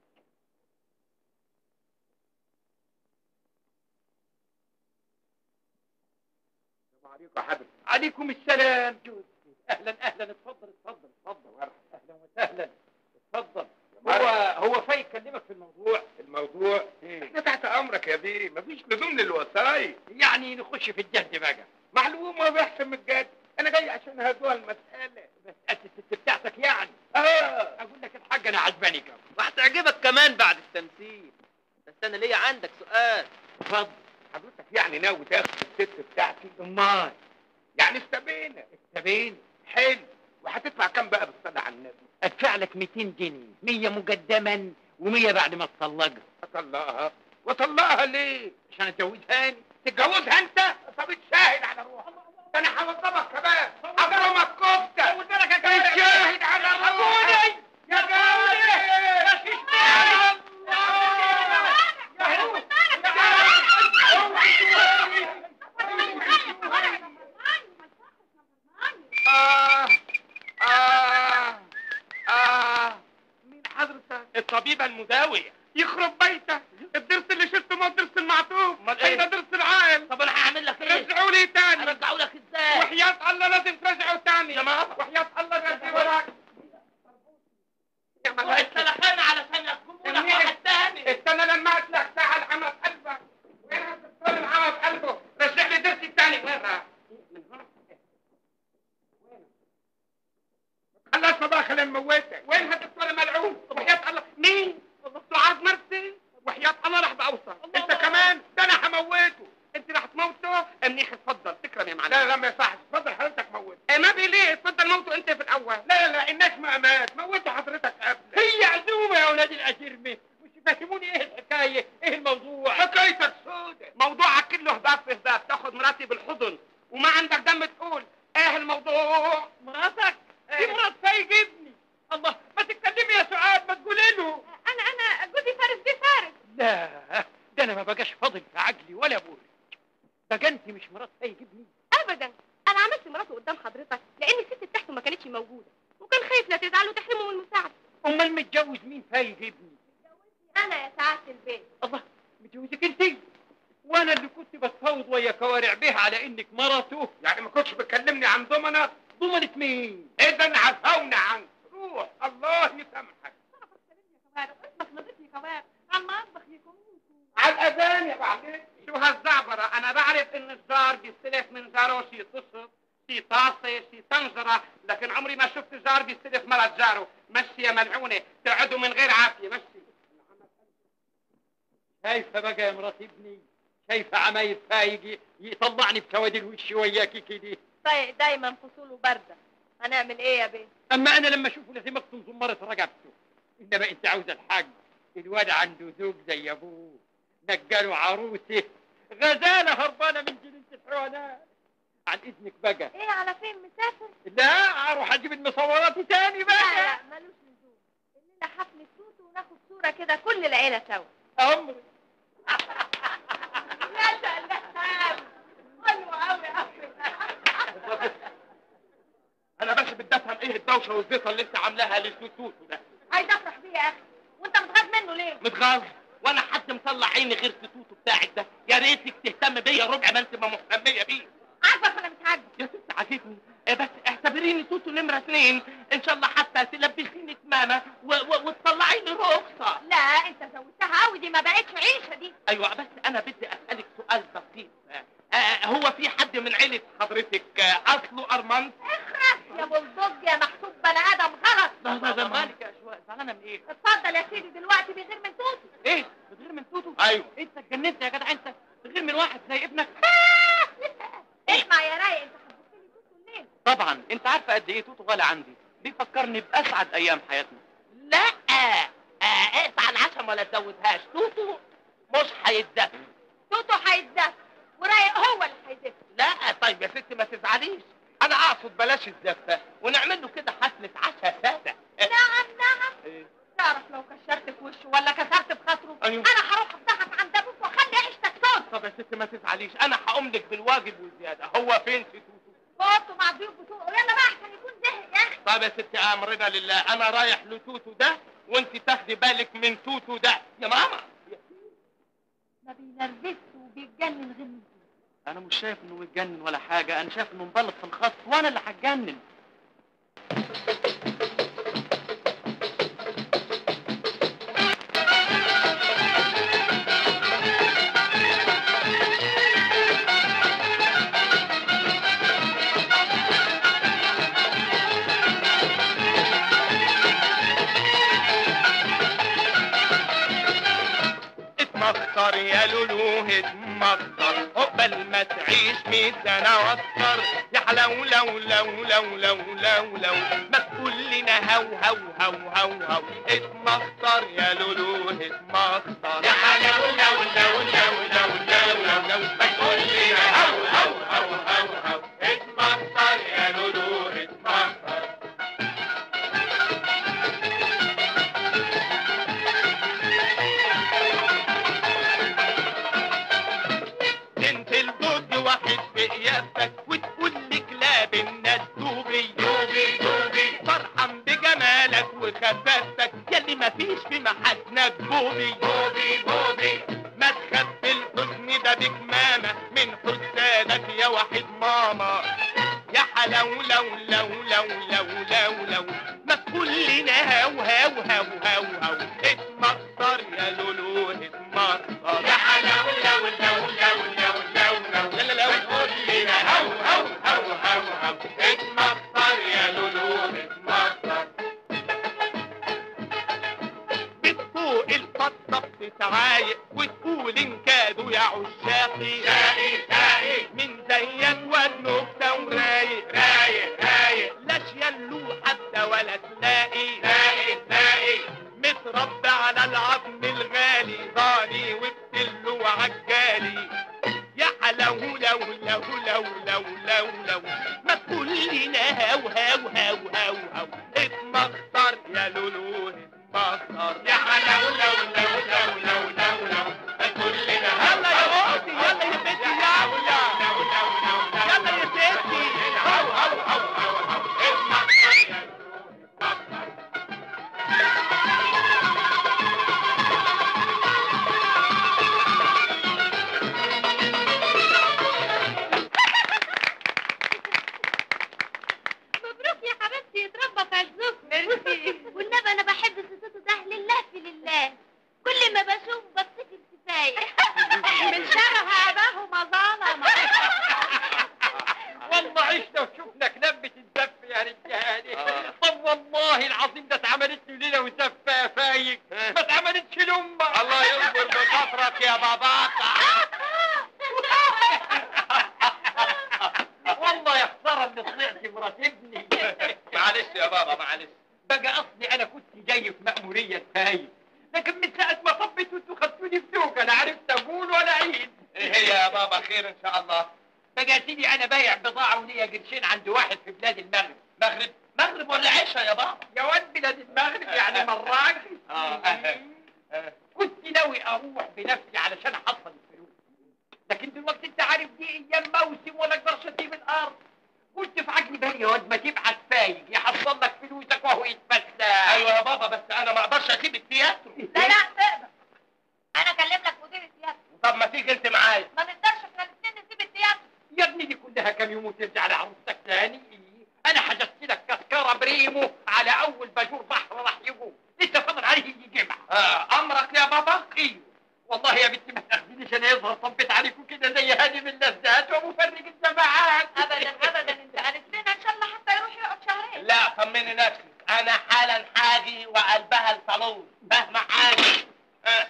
السلام عليكم يا حبيبي عليكم السلام جوزي اهلا اهلا اتفضل اتفضل اتفضل اهلا وسهلا اتفضل هو هو فاي يكلمك في الموضوع الموضوع إيه؟ احنا تحت امرك يا بيه مفيش لزوم للوسايط يعني نخش في الجد بقى معلومه بيحسن من الجد انا جاي عشان هدوها المساله مسألة الست بتاعتك يعني اه اقول لك الحاجة انا عجباني كم وهتعجبك كمان بعد التمثيل بس انا ليا عندك سؤال اتفضل حضرتك يعني ناوي تاخد الست بتاعتي امال يعني استبينا استبين حلو وهتدفع كام بقى بالصلاه على النبي ادفع لك 200 جنيه 100 مقدما و100 بعد ما تطلقها اطلقها واطلقها ليه عشان اتجوزها أنا. تتجوزها انت طب اتشاهد على روحك ده انا هوضبك كمان هضربك كفته قلت لك يا كابتن. اتشاهد على روحك يا آه آه آه مين حضرتك؟ الطبيبه المداويه يخرب بيتك الدرس اللي شفته ما الدرس المعطوف أمال إيه؟ ده درس العام طب انا هعمل لك ايه رجعوا لي تاني ارجعه لك ازاي وحياة الله لازم ترجعوا تاني يا ماما. وحياة الله يرجع وراك يا ملاك. السلخانه علشان يحكموا لك منيح. واحد تاني استنى لما اطلع ساعة العمى في قلبك وين هتدخل العمى في قلبه رجع لي درسي الثاني وين راح؟ خلصنا بقى خلينا نموتك وين هتدخل ملعون وحياة الله مين؟ سعاد مرسي وحياة الله راح بأوصل انت كمان ده انا هموته انت راح تموته منيح اتفضل تكرم يا معلم لا لا ما يصحش اتفضل حضرتك موت ما بي ليه اتفضل موته انت في الاول لا لا الناس ما مات موته حضرتك قبل هي عزومة يا اولاد الاجرمة مش فاهموني ايه الحكاية ايه الموضوع حكايتك سودة موضوعك كله هداف في هداف تاخد مراتي بالحضن وما عندك دم تقول ايه الموضوع مراتك دي إيه؟ مرات فايق ابني الله ما تتكلمي يا سعاد ما تقولي له انا انا جوزي فارس دي فارس لا ده انا ما بقاش فاضل في عقلي ولا بقول بقى انت مش مرات فايق ابني ابدا انا عملت مراته قدام حضرتك لان الست بتاعته ما كانتش موجوده وكان خايف لا تزعل وتحرمه من المساعده امال متجوز مين فايق ابني انا يا سعاده البيت الله متجوزك انت وانا اللي كنت بتفاوض ويا كوارع به على انك مرته يعني ما كنتش بتكلمني عن ضمنة ضمنت مين اذا عفونا عنك روح الله يسامحك على المطبخ يكون على الاذان يا بعدين شو هالزعبرة انا بعرف ان الجار بيستلف من جاره شي طشت شي طاسة شي طنجرة لكن عمري ما شفت جار بيستلف مرة جاره مشي يا ملعونة تقعدوا من غير عافية مشي شايفه بقى يا مرات ابني شايفه عمايل فايق يطلعني بسواد الوش وياكي كده طيب دايما فصوله بارده هنعمل ايه يا بيه اما انا لما اشوفه لازم اقطم زمارة رقبته انما انت عاوزه الحاج الواد عنده ذوق زي ابوه نقاله عروسه غزاله هربانه من جنينه الحيوانات عن اذنك بقى ايه على فين مسافر لا اروح اجيب المصورات تاني لا بقى لا ملوش لزوم الليله حفله توت وناخد صوره كده كل العيله سوا امري يا سلام حلو قوي قوي انا بس بدي افهم ايه الدوشه والزيطه اللي انت عاملاها للتوتو ده عايز افرح بيه يا اخي وانت متغاظ منه ليه متغاظ وانا حد مطلع عيني غير التوتو بتاعك ده يا ريتك تهتم بيا ربع ما انت ما مهتميه بيه عاد عاجبك ولا مش عاجبك يا ست عاجبني آه، بس اعتبريني توتو نمرة اتنين ان شاء الله حتى تلبسيني كمامة و- و- وتطلعي لي رخصة لا انت زودتها قوي دي ما بقتش عيشه دي ايوه بس انا بدي اسالك سؤال بسيط آه هو في حد من عيلة حضرتك آه، اصله ارمنت؟ اخرس يا بلدوج يا محسوب بني ادم غلط ده ده ده مالك يا شوية زعلانة من ايه؟ اتفضل يا سيدي دلوقتي بغير من توتو ايه؟ بتغير من توتو؟ ايوه انت اتجننت يا جدع انت تغير من واحد زي ابنك؟ اسمع يا رايق انت حبيت لي توتو ليه طبعا انت عارفه قد ايه توتو غالي عندي بيفكرني باسعد ايام حياتنا لا آه اقطع العشم ولا تزودهاش توتو مش هيتزف توتو هيتزف ورايق هو اللي هيزف لا طيب يا ستي ما تزعليش انا اقصد بلاش الزفه ونعمل له كده حفله عشاء ساده نعم نعم إيه؟ تعرف لو كشرت في وشه ولا كسرت في خاطره أيوه. انا هروح افضحك عند ابوك واخلي عيشتك صوت طب يا ستي ما تزعليش انا هقوم لك بالواجب والزياده هو فين في توتو فوتوا مع الضيوف بتوعه يلا بقى عشان يكون زهق يا اخي طب يا ستي امرنا لله انا رايح لتوتو ده وانت تاخدي بالك من توتو ده يا ماما ما بينرفزش وبيتجنن غير من توتو. انا مش شايف انه يتجنن ولا حاجه انا شايف انه مبلط في الخط وانا اللي هتجنن اتمخطر يا لولو اتمخطر عقبال ما تعيش مية سنة واكتر يا حلو لو لو لو لو لو لو ما تقول لنا هو هو هو هو هو اتمخطر يا لولو اتمخطر يا حلو لو لو لو لو لو لو لو ما تقول لنا هو هو هو هو هو اتمخطر يا لولو اتمخطر انت الجود واحد في قياستك وتقول لي كلاب الناس دوبي دوبي دوبي فرحان بجمالك وخفافتك يلي مفيش في محاسنك بوبي بوبي بوبي ما تخبي الحزن ده بكمامة من حسادك يا واحد ماما يا حلو لو لو لو لو لو لو ما تقول لنا هاو هاو هاو هاو هاو اتمخطر يا لولو اتمخطر يا حلو لو لو لو لو لو لو لا لا لا تقول لنا هاو هاو هاو هاو هاو اتمخطر يا لولو اتمخطر بتفوق الفضة بتتعايق وتقول ان كادوا يا عشاقي شاقي شاقي من زيك والنكتة ورايق رايق رايق لا شيلو حتى ولا تلاقي تلاقي تلاقي متربى على العظم الغالي ضاني وبتلو عجالي يا حلو لو لو لو لو لو لو ما تقول لنا هاو هاو هاو هاو هاو اتمخطر يا لولو اتمخطر يا حلو لو لو لو لو لو لو ما تقول لنا يلا يا اختي يلا يا بنتي يلا يلا يا ستي هاو هاو هاو هاو هاو اتمخطر يا لولو اتمخطر مبروك يا حبيبتي يتربى في عزوك ميرسي والنبي انا بحب صوته ده لله في لله كل ما بشوف بفتكر كفايه من شبه اباه ما ظلم والله عشنا وشفنا كلبة الزف يا رجالي طب والله العظيم ده اتعملت له ليله وزفه فايق ما اتعملتش لامك الله يصبر بخاطرك يا باباك والله يا خساره اللي طلعت مرات ابني معلش يا بابا معلش بقى اصلي انا كنت جاي في مأمورية فايق لكن من ساعة ما طبيت وانتوا خدتوني في دوك انا عرفت اقول ولا عيد ايه هي يا بابا خير ان شاء الله بقى يا سيدي انا بايع بضاعة وليا قرشين عند واحد في بلاد المغرب مغرب مغرب ولا عشاء يا بابا يا ولد بلاد المغرب يعني مراكش آه، آه، آه. كنت ناوي اروح بنفسي علشان احصل الفلوس لكن دلوقتي انت عارف دي ايام موسم ولا اقدرش اسيب الارض قلت في عقلي بالي يا واد ما تبعت فايق يحصل لك فلوسك وهو يتفسح ايوه يا بابا بس انا ما اقدرش اسيب التياترو لا لا تقدر انا اكلم لك مدير التياترو طب ما تيجي انت معايا ما نقدرش احنا الاثنين نسيب التياترو يا ابني دي كلها لها كم يوم وترجع لعروستك تاني انا حجزت لك تذكره بريمو على اول باجور بحر راح يقوم لسه فضل عليه يجي جمعه آه امرك يا بابا ايوه والله يا بنتي ما تاخذنيش انا يظهر طبيت عليكم كده زي هادم اللذات ومفرق الجماعات ابدا ابدا انت قالت لنا ان شاء الله حتى يروح يقعد شهرين لا طمني نفسك انا حالا حاجي وقلبها الصالون فاهمه حاجه آه.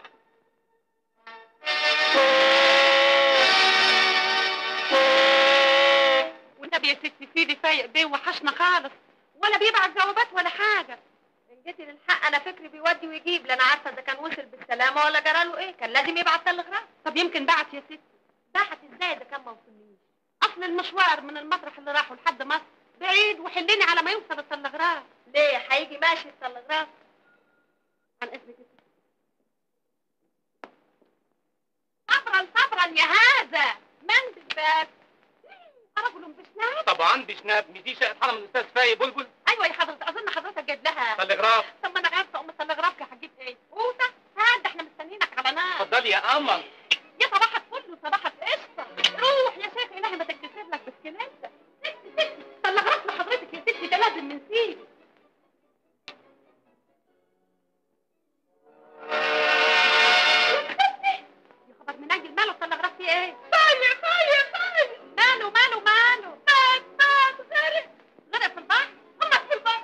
والنبي يا ستي سيدي فايق بيه وحشنا خالص ولا بيبعت جوابات ولا حاجه ان جيتي للحق انا فكري بيودي ويجيب لا انا عارفه اذا كان وصل بالسلامه ولا جراله ايه كان لازم يبعت تلغراف طب يمكن بعت يا ستي بعت ازاي ده كان ما وصلنيش اصل المشوار من المطرح اللي راحوا لحد مصر بعيد وحليني على ما يوصل التلغراف ليه هيجي ماشي التلغراف عن اذنك يا ستي صبرا صبرا يا هذا من بالباب رجل بشناب طبعا بشناب مش دي شقه حرم الاستاذ فايق بلبل ايوه يا حضرتك اظن حضرتك جايب لها تلغراف طب ما انا عارفه ام التلغراف هتجيب ايه قوطه هات ده احنا مستنيينك على نار اتفضلي يا قمر يا صباحك كله صباحك قشطه روح يا شيخ الهي ما تكتسر لك بسكليتة ستي ستي تلغراف لحضرتك يا ستي ده لازم نسيب يا خبر منجل ماله التلغراف فيه ايه؟ طاير طاير طاير ماله ماله ماله مات مات غرق غرق في البحر غرق في البحر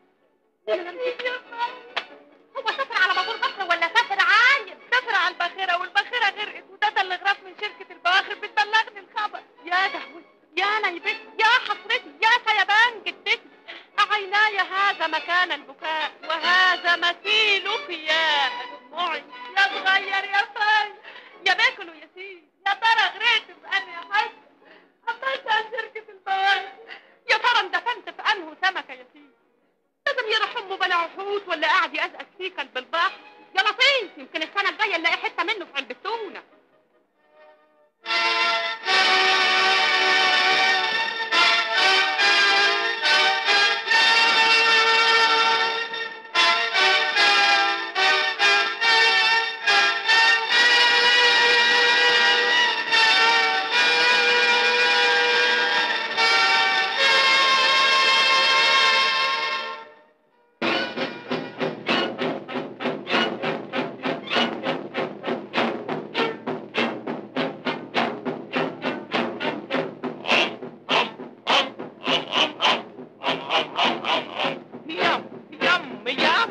هو سافر على بابور بحر ولا سافر عايم؟ سافر على الباخرة والباخرة غرقت وده تلغراف من شركة البواخر بتبلغني الخبر يا دهوي يا نيبتي يا حسرتي يا سيبان جدتي عيناي هذا مكان البكاء وهذا مثيلك يا دموعي يا صغير يا فاي يا باكل ويا سيد يا ترى غرقت بأني حاجة قطعت عن شركة البواخر يا ترى اندفنت في أنه سمكة يا سيدي لازم يروح امه بلا وحوش ولا قاعد يقزقز فيه قلب البحر يا لطيف يمكن السنه الجايه نلاقي حته منه في علبه تونه يم يم يم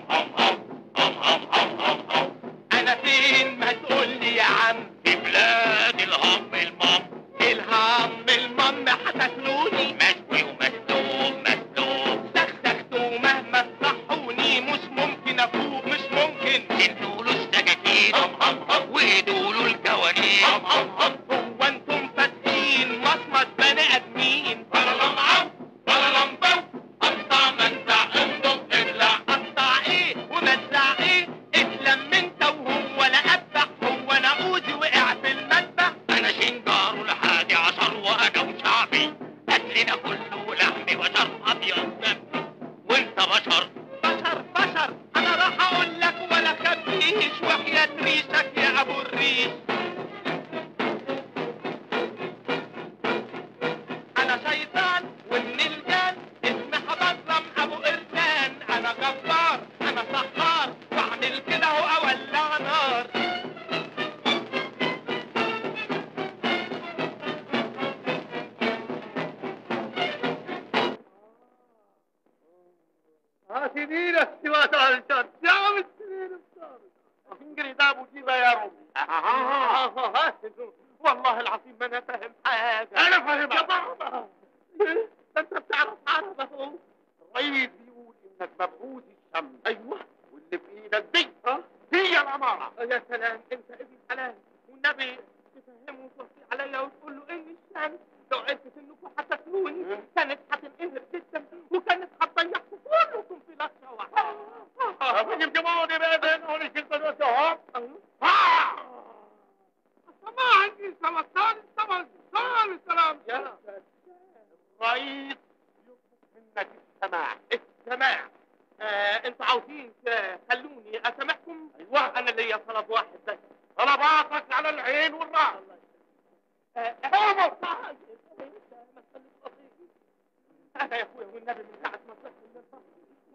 انا فين ما تقول لي يا عم في بلاد الهم المم الهم المم هتاكلوني مشوي ومسلوق مسلوق سخسختوا مهما تصحوني مش ممكن افوق مش ممكن انتوا له السكاكين وايدوا له الجوانين هو انتم فاتحين مصمت بني ادمين بلالم بلالم بو قطع منزع انضم ابلع قطع ايه ومزع ايه اسلم انت وهو لا ابح هو انا اوزي وقع في المذبح انا شنجار الحادي عشر وانا وشعبي اكلنا كله لحم بشر ابيض دم وانت بشر بشر بشر انا راح اقول لك ولا خبيش وحياة ريشك يا ابو الريش انا شيطان ومن الجان اسمي حبظم ابو قرشان انا جبار انا سحار واعمل كده اهو اولع نار سنين استوات على الجد يا عم السنين استوات انجري ده ابو جيبه يا ربي والله العظيم ما انا فاهم حاجه انا فاهم يا بابا ده انت بتعرف عرب اهو الرئيس بيقول انك مبعوث الشمس ايوه واللي في ايدك دي ها هي الاماره يا سلام انت ابن حلال والنبي تفهمه وتوصي عليا وتقول له ان الشمس لو عرفت انكم هتاكلوني كانت هتنقهر جدا وكانت هتضيعكم كلكم في لحظه واحده طب جمعوني بقى بين اول شيء قدرت اهو ما عندي سمكان سمك سلام السلام يا الرئيس يطلب منك السماع السماع آه انتوا عاوزين تخلوني اسامحكم ايوه انا ليا طلب واحد بس طلباتك على العين والراس آه عمر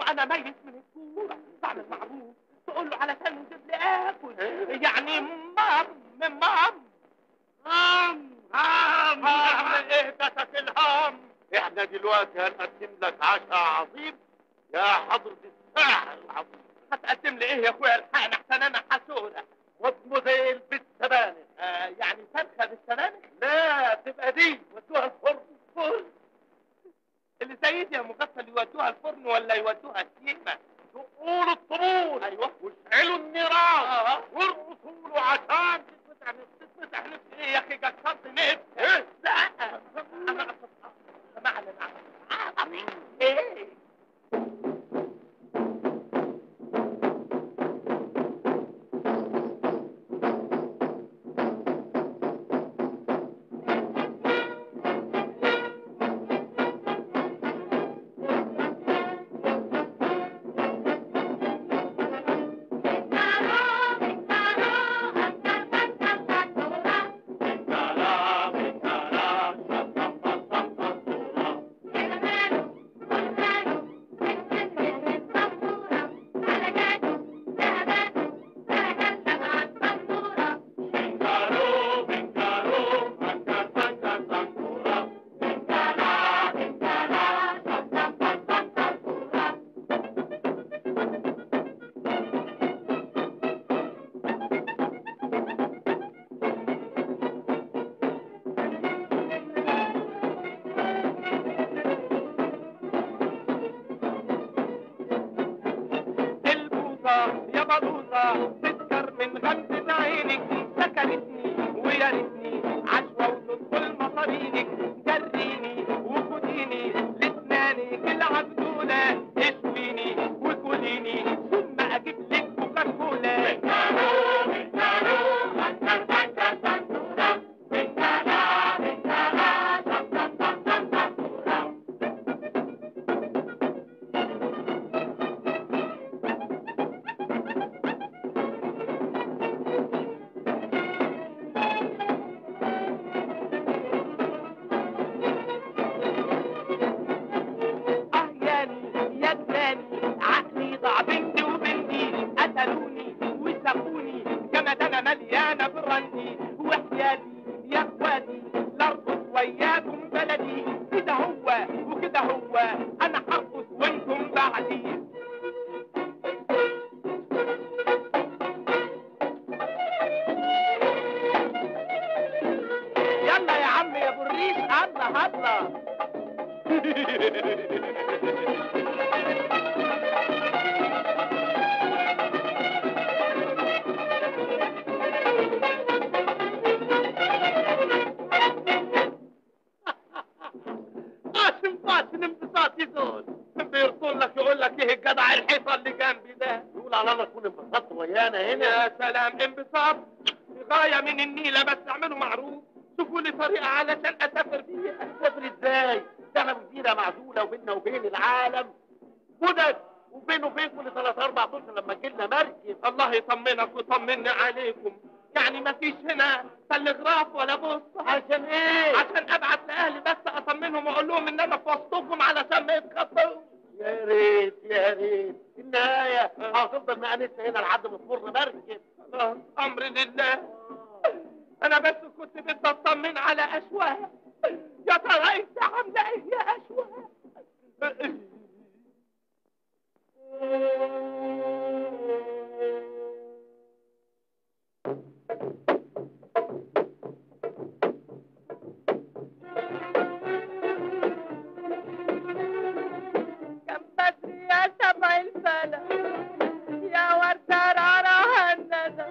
وانا ميت من الجوع بعمل معروف تقول له علشان يجيب لي اكل يعني مام مام هام هام هام ايه جاتك الهام احنا دلوقتي هنقدم لك عشاء عظيم يا حضرة الساحر العظيم هتقدم لي ايه يا اخويا الحقنا احسن انا حسوره واسمه زي البيت سبانخ آه يعني فرخه بالسلامه لا تبقى دي ودوها الفرن فرن اللي زي دي يا مغفل يودوها الفرن ولا يودوها السيمه تقولوا الطبول ايوه واشعلوا النيران اه وارقصوا له عشان تتفتح نفسك تفتح نفسي ايه يا اخي كسرت نفسي ايه لا انا اقصد معلم عظيم ايه البوظة يا بلوظة تسكر من غمزة عينك سكرتني ويا ريتني عشوة وتدخل مصارينك جريني وخديني لسنانك العبدولة اشويني وكليني ثم اجيب لك كوكاكولا أهياني يا جناني عقلي ضاع بنتي وبنتي قتلوني وسقوني جمدانة مليانة برندي وحياتي يا اخواتي لارقص وياكم بلدي كده هو وكده هو انا هرقص وانتم بعدي يلا يا عم يا ابو الريش هلا هلا قاسم قاسم انبساطي دول بيرطل لك يقول لك ايه الجدع الحيطه اللي جنبي ده يقول على الله تكون انبسطت ويانا هنا يا سلام انبساط غايه من النيله بس اعملوا معروف شوفوا لي طريقه علشان اسافر بيها تسافر ازاي؟ ده انا جزيره معزوله وبيننا وبين العالم مدد وبينه وبين كل ثلاث اربع اشهر لما تجيلنا مركب الله يطمنك ويطمني عليكم يعني ما فيش هنا تلغراف ولا بوسطه عشان ايه؟ عشان ابعت لاهلي بس اطمنهم واقول لهم ان انا في وسطكم علشان ما يتخطوش يا ريت يا ريت في النهايه هتفضل مقانسنا هنا لحد ما تمر مركب خلاص امر لله انا بس كنت بدي اطمن على اشواق يا ترى انت عامله ايه يا اشواق كم بدري يا سبع الفلك يا وردة رارة هندسة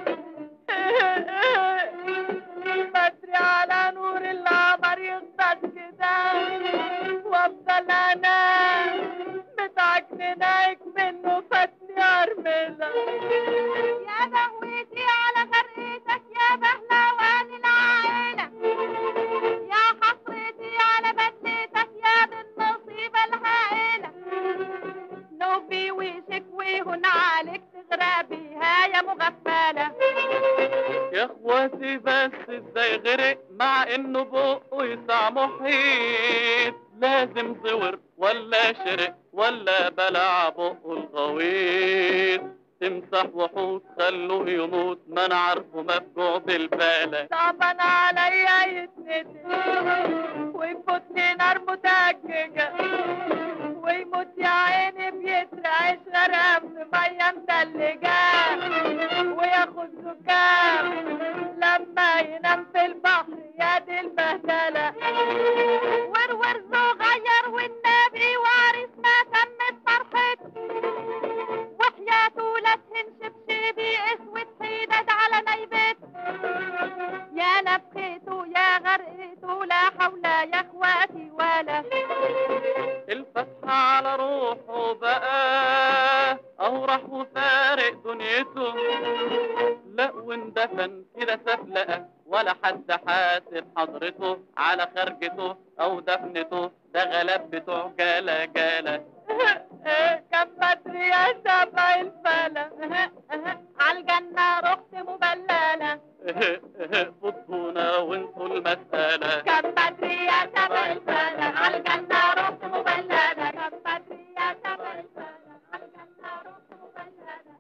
بدري على نور القمر يغطس كده وافضل انا متعكنناك منه فاتني ارملة يا بهوتي على غرقتك يا بهلوان العائلة يا حسرتي على بدلتك يا بالنصيبة الهائلة نوبي وشك وهن عليك تغرى بيها يا مغفلة يا اخواتي بس ازاي غرق مع انه بقه يسع محيط لازم زور ولا شرق ولا بلع بقه الغويط تمسح وحوط خلوه يموت ما انا عارفه مفجوع بالبالة صعبان عليا يتندي ويفوتني نار متأججة ويموت يا عيني بيترعش غرام في مية متلجة وياخد زكام لما ينام في البحر يا دي البهدلة ورور صغير والنبي وارث ما تمت فرحته وحياته لا تهنش بشيبي اسود حيدد على نيبته يا نفخته يا غرقته لا حول يا اخواتي ولا الفتحة على روحه بقى اهو راح وفارق دنيته لا واندفن كده سفلقة ولا حد حاسب حضرته على خرجته او دفنته ده غلب بتوع جالة جالة كم بدري يا سبع الفلا عالجنة رحت مبللة فضونا وانسوا المسألة كم بدري يا سبع الفلا عالجنة رحت مبللة كم بدري يا سبع الفلا عالجنة رحت مبللة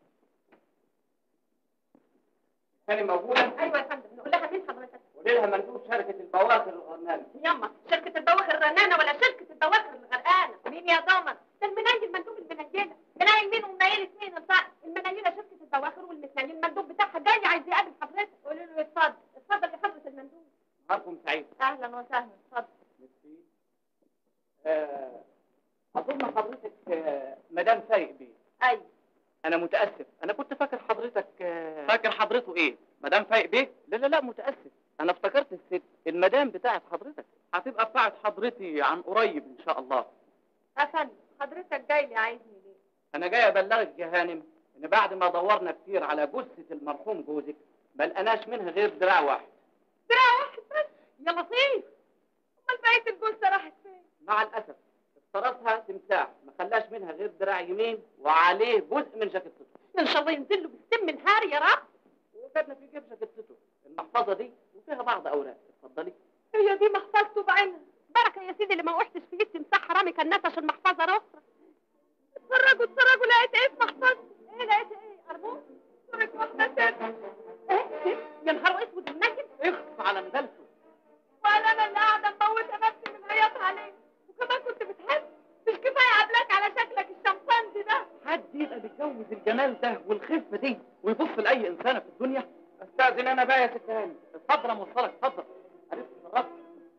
كان موجودة ايوه يا فندم نقول لها مين حضرتك قولي لها مندوب شركة البواخر الغنام يما شركة البواخر الرنانة ولا شركة البواخر الغرقانة مين يا ضمن ده المنيل مندوب المنيلة منيل مين ومنيل اثنين الفرق المنيلة شركة البواخر والمتنيل المندوب بتاعها جاي عايز يقابل حضرتك قولي له اتفضل اتفضل يا حضرة المندوب نهاركم سعيد اهلا وسهلا اتفضل ميرسي. آه، أظن حضرتك آه، مدام فايق بيه ايوه أنا متأسف أنا كنت فاكر حضرتك آه، فاكر حضرته إيه؟ مدام فايق بيه؟ لا لا لا متأسف أنا افتكرت الست المدام بتاعت حضرتك هتبقى بتاعت حضرتي عن قريب إن شاء الله يا فندم حضرتك جاي لي عايزني ليه أنا جاي أبلغك يا هانم إن بعد ما دورنا كتير على جثة المرحوم جوزك ما لقناش منها غير دراع واحد دراع واحد بس يا لطيف امال بقية الجثة راحت فين مع الأسف افترسها تمساح ما خلاش منها غير دراع يمين وعليه جزء من جاكيتته ان شاء الله ينزل له بالسم النهار يا رب وكان في جيب جاكيتته المحفظة دي وفيها بعض أوراق اتفضلي هي دي محفظته بعينها بركة يا سيدي اللي ما وقفتش في ايد تمساح حرامي كان نفش المحفظة رخرة اتفرجوا اتفرجوا لقيت ايه في محفظتي ايه لقيت ايه ارجوك صورة واحدة ست ايه يا نهار اسود النجم اخف على ندلته ولا انا اللي قاعدة مموتة نفسي من العياط عليك وكمان كنت بتحب مش كفاية قبلك على شكلك الشمبانزي ده حد يبقى بيتجوز الجمال ده والخفة دي ويبص لأي إنسانة في الدنيا استأذن أنا بقى يا ست هاني اتفضل أوصلك اتفضل عرفت الرب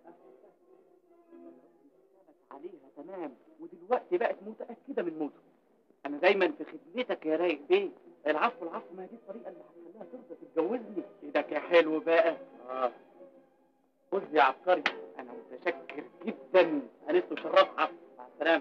عليها تمام ودلوقتي بقت متأكدة من موته أنا دايما في خدمتك يا رايق بيه العفو العفو ما هي دي الطريقة اللي هتخليها ترضى تتجوزني إيدك يا حلو بقى آه خذ يا عبقري أنا متشكر جدا أنست وشرفها مع السلامة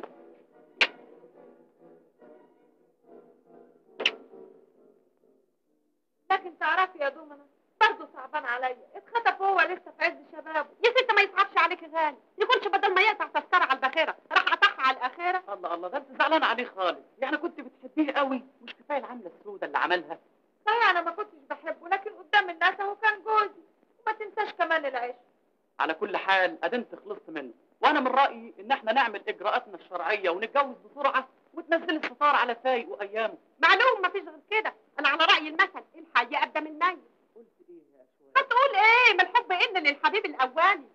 لكن تعرفي يا دومنا برضه صعبان عليا اتخطف هو لسه في عز شبابه يا ست ما يصعبش عليك غالي يكونش بدل ما يقطع تذكره على البخيره راح قطعها على الاخيره الله الله ده انت زعلان عليه خالص يعني كنت بتحبيه قوي مش كفايه العمله السوداء اللي عملها صحيح انا ما كنتش بحبه لكن قدام الناس اهو كان جوزي وما تنساش كمان العيش على كل حال ادمت خلصت منه وانا من رايي ان احنا نعمل اجراءاتنا الشرعيه ونتجوز بسرعه وتنزل الستار على فايق وايامه معلوم ما فيش غير كده انا على راي المثل الحي اقدم الميت قلت ايه يا شويه ما تقول ايه ما الحب ان للحبيب الاولي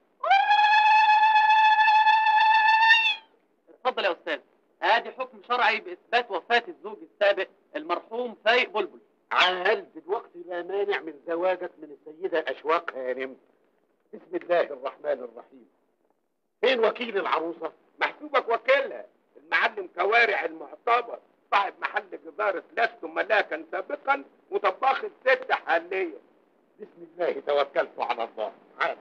اتفضل يا استاذ ادي حكم شرعي باثبات وفاه الزوج السابق المرحوم فايق بلبل عال دلوقتي لا مانع من زواجك من السيدة أشواق هانم بسم الله الرحمن الرحيم فين وكيل العروسة؟ محسوبك وكيلها المعلم كوارع المعتبر صاحب محل جزارة لست ملاكا سابقا وطباخ الست حاليا بسم الله توكلت على الله عال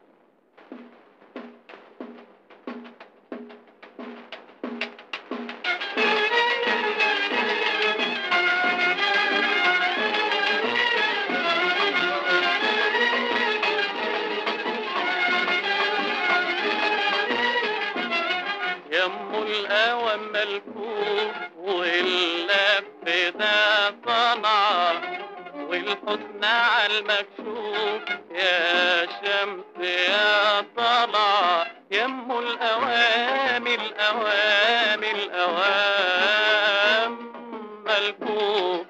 يم الأوام ملكوف واللف ده صنعة الحسن على المكشوف يا شمس يا طلع يم الأوام الأوام الأوام ملكوف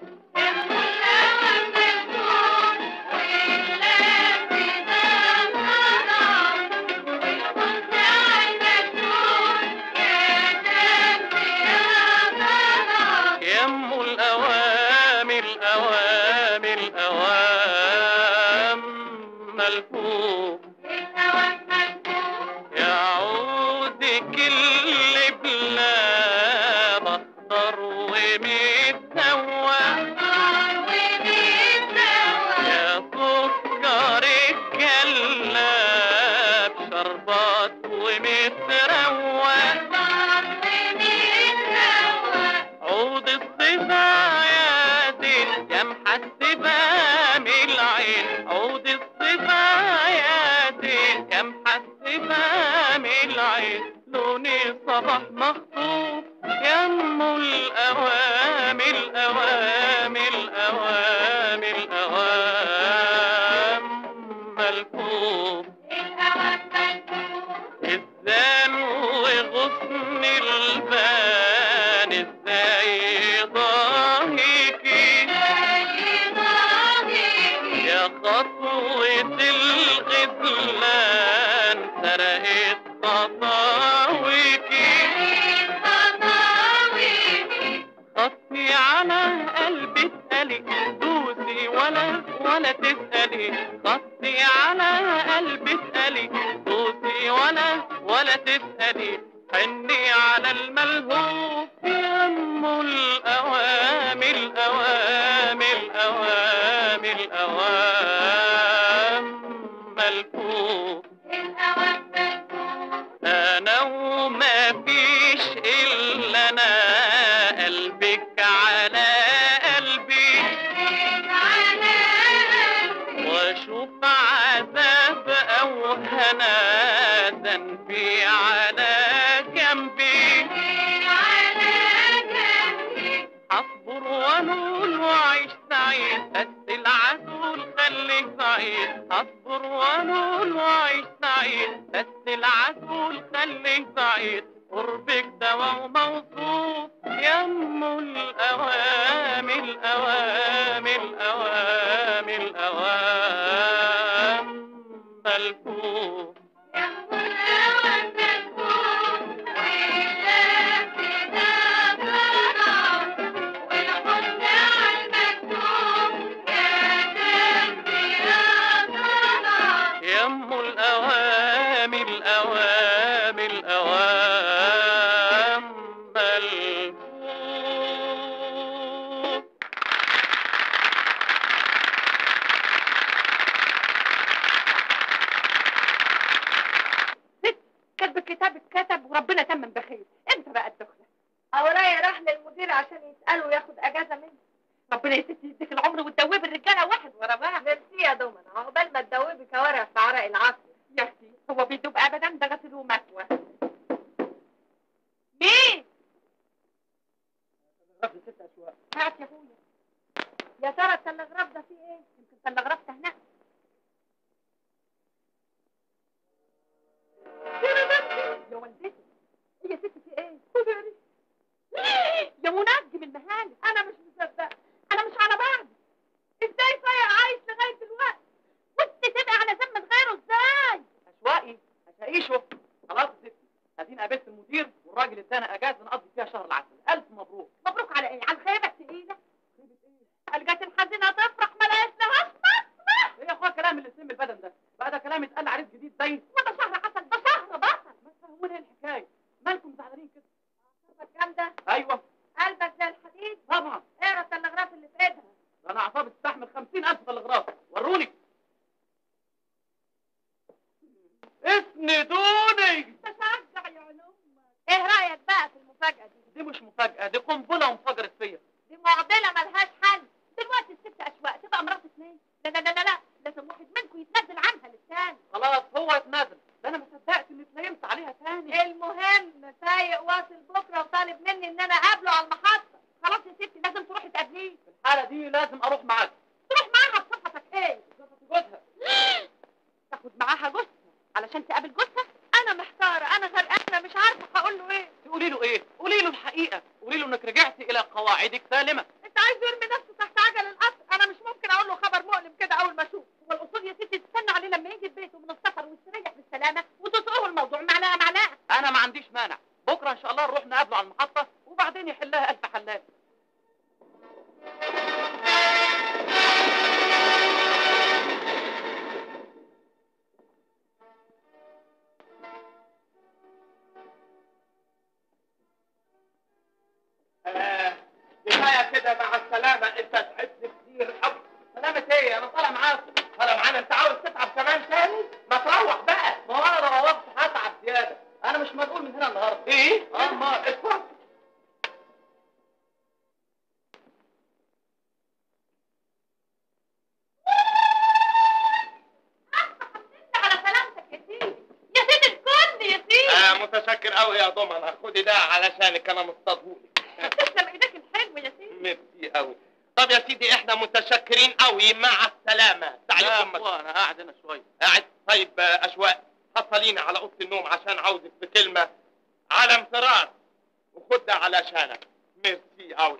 يم الأوام الأوام الأوام ملكوف يعود كل بلاد أخضر ومتسوى يا سكر الجلاب شربات ومتروى عود الصبا يا زين يا محسبة من العين عود الصبا يا زين يا محسبة من العين لوني صباح مخطوف يم الأوام الأوام الأوام الأوام ملكوف الزان وغصن البان ازاي ضاهيكي يا خطوة الغزلان سرقت خطاويكي خطي على قلبي اسألي دوسي ولا ولا تسألي خطي على قلبي اسألي دوسي ولا ولا تسألي حني على الملهوف يم الأوام الأوام الأوام الأوام ملكوف انا وما فيش الا انا قلبك على قلبي واشوف عذاب او هنا ذنبي على جنبي اصبر ونول واعيش سعيد بس العدو خليك بعيد اصبر ونول واعيش سعيد بس العدو خليك بعيد قربك دواء وموصوف يم الاوام الاوام الاوام الاوام ملكوف يم الأوام الأوام الأوام ملكوف كتب الكتاب اتكتب وربنا تمم بخير امتى بقى الدخله اورايا راح للمدير عشان يسأله وياخد اجازة مني ربنا يا ستي يديك العمر وتدوب الرجاله واحد ورا واحد ميرسي يا دومن عقبال ما تدوبي كوارع في عرق العصر يا اختي هو بيدوب ابدا ده غسل ومكوى مين هات يا ابويا يا ترى التلغراف ده فيه ايه؟ يمكن تلغرفت هناك يا والدتي هي يا ستي في ايه؟ يا منجم المهانة انا مش مصدقه انا مش على بعض ازاي صايع عايش لغايه دلوقتي وانت تبقى على ذمه غيره ازاي أشوائي هشايشه خلاص يا ستي ادينا قابلت المدير والراجل ادانا اجازه نقضي فيها شهر العسل الف مبروك مبروك على ايه على الخيبه الثقيله الجات الحزينه تفرح ما لهاش لهاش مصلح ايه يا اخويا كلام اللي سم البدن ده بقى ده كلام اتقال عريس جديد زي وده شهر عسل ده شهر بطل ما تفهموني ايه الحكايه مالكم زعلانين كده الكلام ده ايوه قلبك زي الحديد طبعا اقرا التلغراف اللي في ايدها ده انا اعصابي تستحمل 50000 تلغراف وروني اسندوني تشجع يا علوم ايه رايك بقى في المفاجاه دي دي مش مفاجاه دي قنبله وانفجرت فيا دي معضله ملهاش حل دلوقتي الست اشواق تبقى مرات اثنين لا لا لا لا لا لازم واحد منكم يتنازل عنها للثاني خلاص هو اتنازل ده انا ما صدقت اني اتنيمت عليها تاني المهم فايق واصل بكره وطالب مني ان انا اقابله على المحطه خلاص يا ستي لازم تروحي تقابليه في الحاله دي لازم اروح معاك تروح معاها عشان تقابل جوزها انا محتاره انا غرقانه مش عارفه هقول له ايه تقولي له ايه قولي له الحقيقه قولي له انك رجعتي الى قواعدك سالمه انت عايز يرمي نفسه تحت عجل القطر انا مش ممكن اقول له خبر مؤلم كده اول ما اشوف هو الاصول يا ستي تستنى عليه لما يجي بيته من السفر ويستريح بالسلامه وتسقوه الموضوع معلقه معلقه انا ما عنديش مانع بكره ان شاء الله نروح نقابله على المحطه وبعدين يحلها الف حلال آه، كفايه كده مع السلامه انت تعبت كتير قوي سلامة ايه انا طالع معاكم طالع معانا انت عاوز تتعب كمان تاني ما تروح بقى ما هو انا لو روحت هتعب زياده انا مش مسؤول من هنا النهارده ايه اه امال اتفضل على سلامتك يا سيدي يا سيدي الكل يا سيدي آه متشكر قوي يا ضمنة خدي ده علشانك انا مصطادهولك تسلم ايدك الحلو يا سيدي ميرسي قوي طب يا سيدي احنا متشكرين قوي مع السلامة لا تعليقكم يا أخوة، انا قاعد هنا شويه قاعد طيب آه، اشواق حصلينا على اوضه النوم عشان عاوزك بكلمه على انفراد وخد ده علشانك ميرسي قوي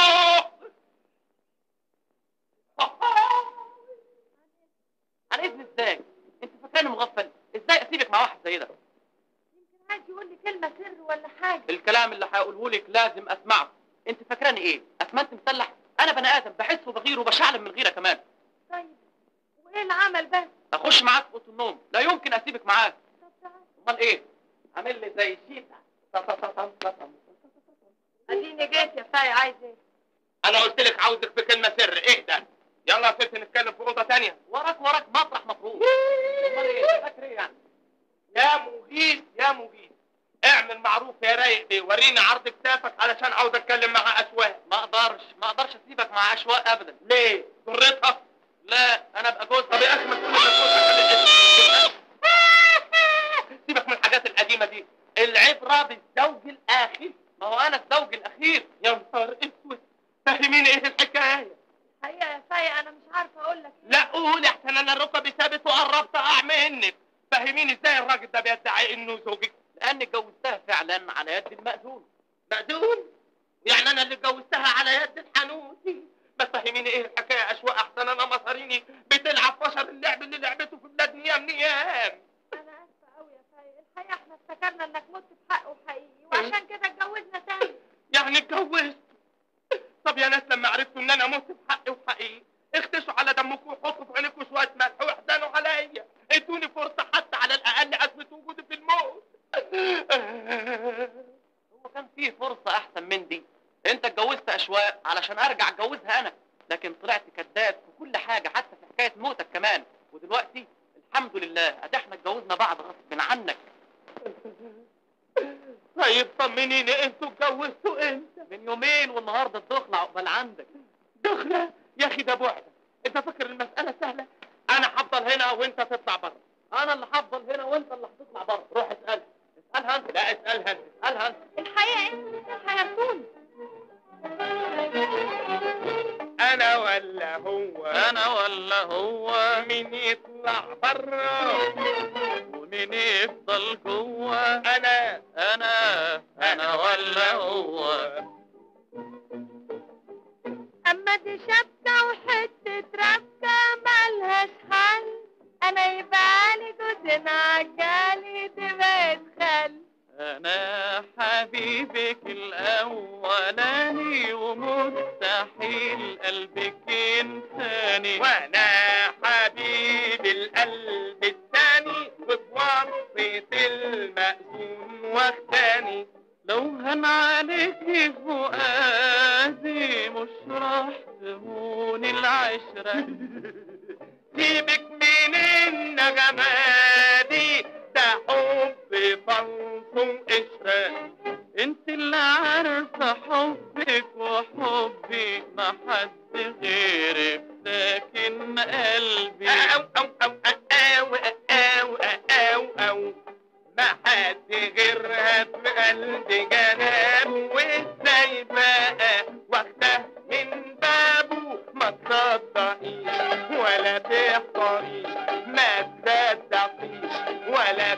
على اذن ازاي انت فاكرني مغفل ازاي اسيبك مع واحد زي ده يمكن عايز يقول لي كلمه سر ولا حاجه الكلام اللي هقوله لك لازم اسمعه انت فاكراني ايه اسمنت مسلح انا بني ادم بحس وبغير وبشعلم من غيره كمان طيب وايه العمل بس اخش معاك في اوضه النوم لا يمكن اسيبك معاك طب تعال امال ايه عامل لي زي شيتا اديني جيت يا فاي عايز ايه انا قلت لك عاوزك بكلمه سر ايه ده يلا يا ست نتكلم في اوضه تانية وراك وراك مطرح مفروض امال ايه فاكر ايه يعني يا مغيث يا مغيث اعمل معروف يا رايق بيه وريني عرض كتافك علشان عاوز اتكلم مع اشواق ما اقدرش ما اقدرش اسيبك مع اشواق ابدا ليه ضرتها لا انا ابقى جوز طب يا اخي ما تقول لك جوزها سيبك من الحاجات القديمه دي العبره بالزوج الاخر ما هو انا الزوج الاخير يا نهار اسود فاهمين ايه الحكايه حقيقه يا فاي انا مش عارفه اقول لك لا قول احسن انا ركبي ثابت وقربت اقع منك فاهمين ازاي الراجل ده بيدعي انه زوجك لاني اتجوزتها فعلا على يد المأذون مأذون يعني انا اللي اتجوزتها على يد الحنوتي بس فاهميني ايه الحكايه اشواق احسن انا مصاريني بتلعب فشر اللعب اللي لعبته في بلاد نيام نيام انا اسفه قوي يا فاي الحقيقه احنا افتكرنا انك مت بحق وحقيقي وعشان كده اتجوزنا تاني يعني اتجوزت طب يا ناس لما عرفتوا ان انا مت بحقي وحقيقي اختشوا على دمكم وحطوا في عينكم شويه ملح واحزنوا عليا ادوني فرصه حتى على الاقل اثبت وجودي في الموت هو كان فيه فرصة أحسن من دي أنت اتجوزت أشواق علشان أرجع أتجوزها أنا لكن طلعت كذاب في كل حاجة حتى في حكاية موتك كمان ودلوقتي الحمد لله أدي احنا اتجوزنا بعض غصب عنك طيب طمنيني انتوا اتجوزتوا امتى من يومين والنهاردة الدخلة عقبال عندك دخله يا اخي ده بعد انت فاكر المساله سهله انا هفضل هنا وانت تطلع بره أنا اللي هفضل هنا وأنت اللي هتطلع بره روح اسألها اسألها أنت لا اسالها انت اسألها أنت الحقيقه انت حيرتوني انا ولا هو أنا ولا هو مين يطلع بره ومين يفضل جوه انا أنا أنا ولا هو اما دي شبكه وحته ربكه ملهاش حل انا يبقى لي جوزين عجالي دي بقت خل أنا حبيبك الأولاني ومستحيل قلبك ينساني وانا حبيب القلب الثاني وبوصفة المأذون واخداني لو هن عليك فؤادي مش راح تهون العشرة سيبك من النغمة دي ده حب فلسم قشرة انت اللي عارفة حبك وحبي ما حد غيرك ساكن قلبي أو أو أو أو أو أو أو ما حد غيرها في قلبي جناب وازاي بقى واخده من بابه ما تصدقيش ولا تحضريش ما تصدقيش ولا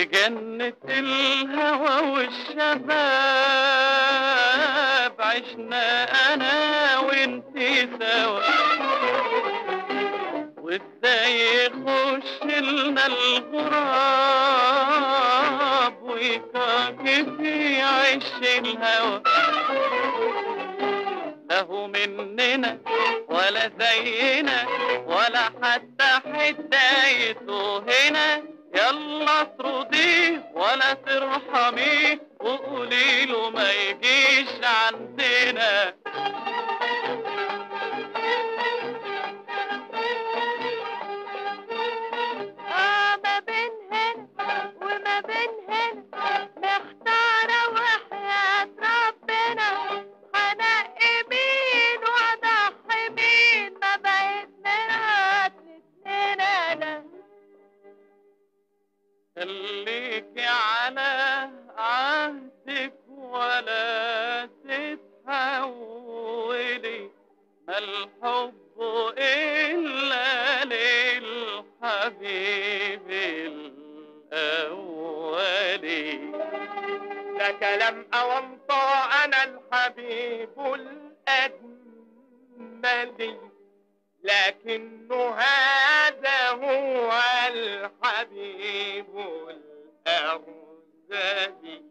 في جنة الهوى والشباب عشنا أنا وانتي سوا وازاي يخش لنا الغراب ويكاكي في عش الهوى له مننا ولا زينا ولا حتى حدايته هنا يلا اطرديه ولا ترحميه وقولي له ما يجيش عندنا اه ما بين هنا وما بين هنا محتارة وحياة ربنا هنقي مين واضحي مين ما بقيت مرات الاتنين انا خليكي على عهدك ولا تتحولي ما الحب إلا للحبيب الأولي ده كلام أوامطة أنا الحبيب الأجمل لكنه هذا هو الحبيب الأرزلي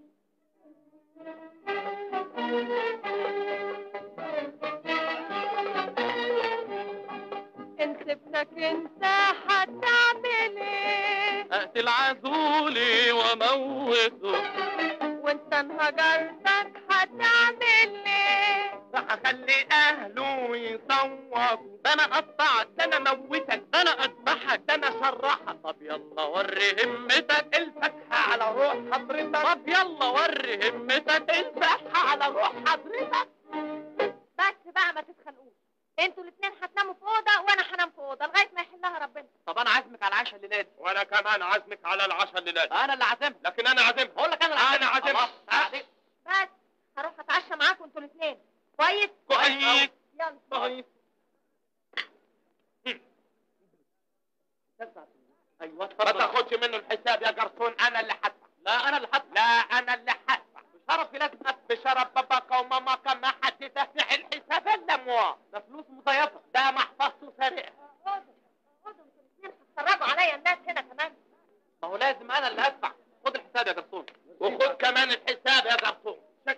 ان سبتك انت هتعمل ايه أقتل عزولي وموته وانت انهجرتك هتعمل ايه هخلي أهله يصوتوا ده أنا أقطعك ده أنا موتك ده أنا أذبحك ده أنا شرحك طب يلا وري همتك الفتحة على روح حضرتك طب يلا وري همتك الفتحة على روح حضرتك بس بقى ما تتخانقوش انتوا الاتنين هتناموا في اوضه وانا هنام في اوضه لغايه ما يحلها ربنا طب أنا عازمك على العشاء الليلة دي وأنا كمان عازمك على العشاء الليلة أنا اللي عازمك لكن أنا عازمها بقول لك أنا اللي أنا عازمك عازمها. خلاص، بعدين. بس هروح اتعشى معاكم انتوا الاتنين كويس كويس يلا كويس أيوه ما اتفضل تاخدش منه الحساب يا جرسون أنا اللي هدفع لا أنا اللي هدفع لا أنا اللي هدفع بشرفي لازم أدفع بشرف باباك وماماك ما حد دافع الحساب إلا موا ده فلوس مزيفة ده محفظته سريع اقعدوا اقعدوا انتوا الاتنين هتفرجوا عليا الناس هنا كمان ما هو لازم أنا اللي أدفع خد الحساب يا جرسون وخد كمان الحساب يا جرسون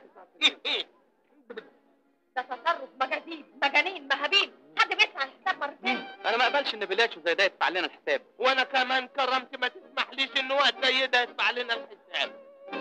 ده تصرف مجازين مجانين مهابيل حد بيدفع الحساب مرتين أنا ما أقبلش إن بلاتشو زي ده يدفع لنا الحساب وانا كمان كرمت ما تسمحليش ان وقت زي ده يدفع لنا الحساب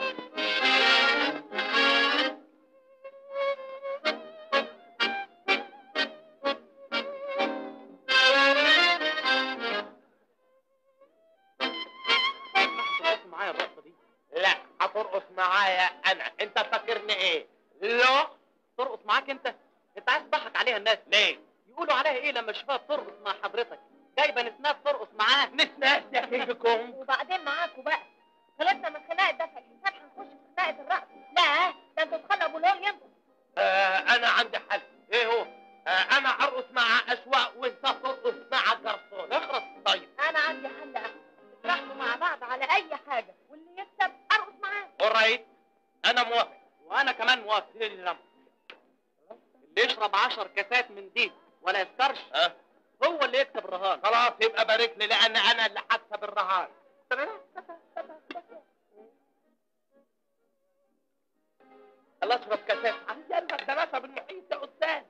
ترقص معايا الرقصة دي لا هترقص معايا انا انت فاكرني ايه لا ترقص معاك أنت أنت عايز تضحك عليها الناس ليه يقولوا عليها إيه لما يشوفوها بترقص مع حضرتك جايبة نسناس ترقص معاه نسناس يا كينج كونج وبعدين معاكوا بقى خلصنا من خناقه دفع الحساب هنخش في خناقه الرقص لا ده انتوا تخلقوا لون ينفع آه انا عندي حل إيه هو؟ آه انا ارقص مع اشواق وانت ترقص مع جرسون اخرس طيب انا عندي حل احسن تتراهنوا مع بعض على اي حاجه واللي يكسب ارقص معاه اورايت انا موافق وأنا كمان موافق اللي يشرب عشر كاسات من دي ولا يسكرش ها هو اللي يكسب الرهان خلاص يبقى بارك لي لان انا اللي هكسب الرهان الله اشرب كاسات يلا ده نشرب المحيط يا استاذ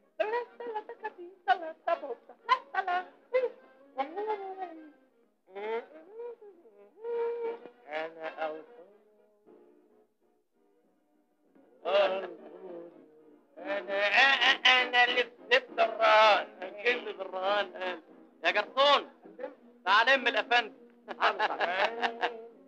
انا اوصل انا انا اللي كسبت الرهان كل بالرهان قال يا جرسون تعال ام الافندي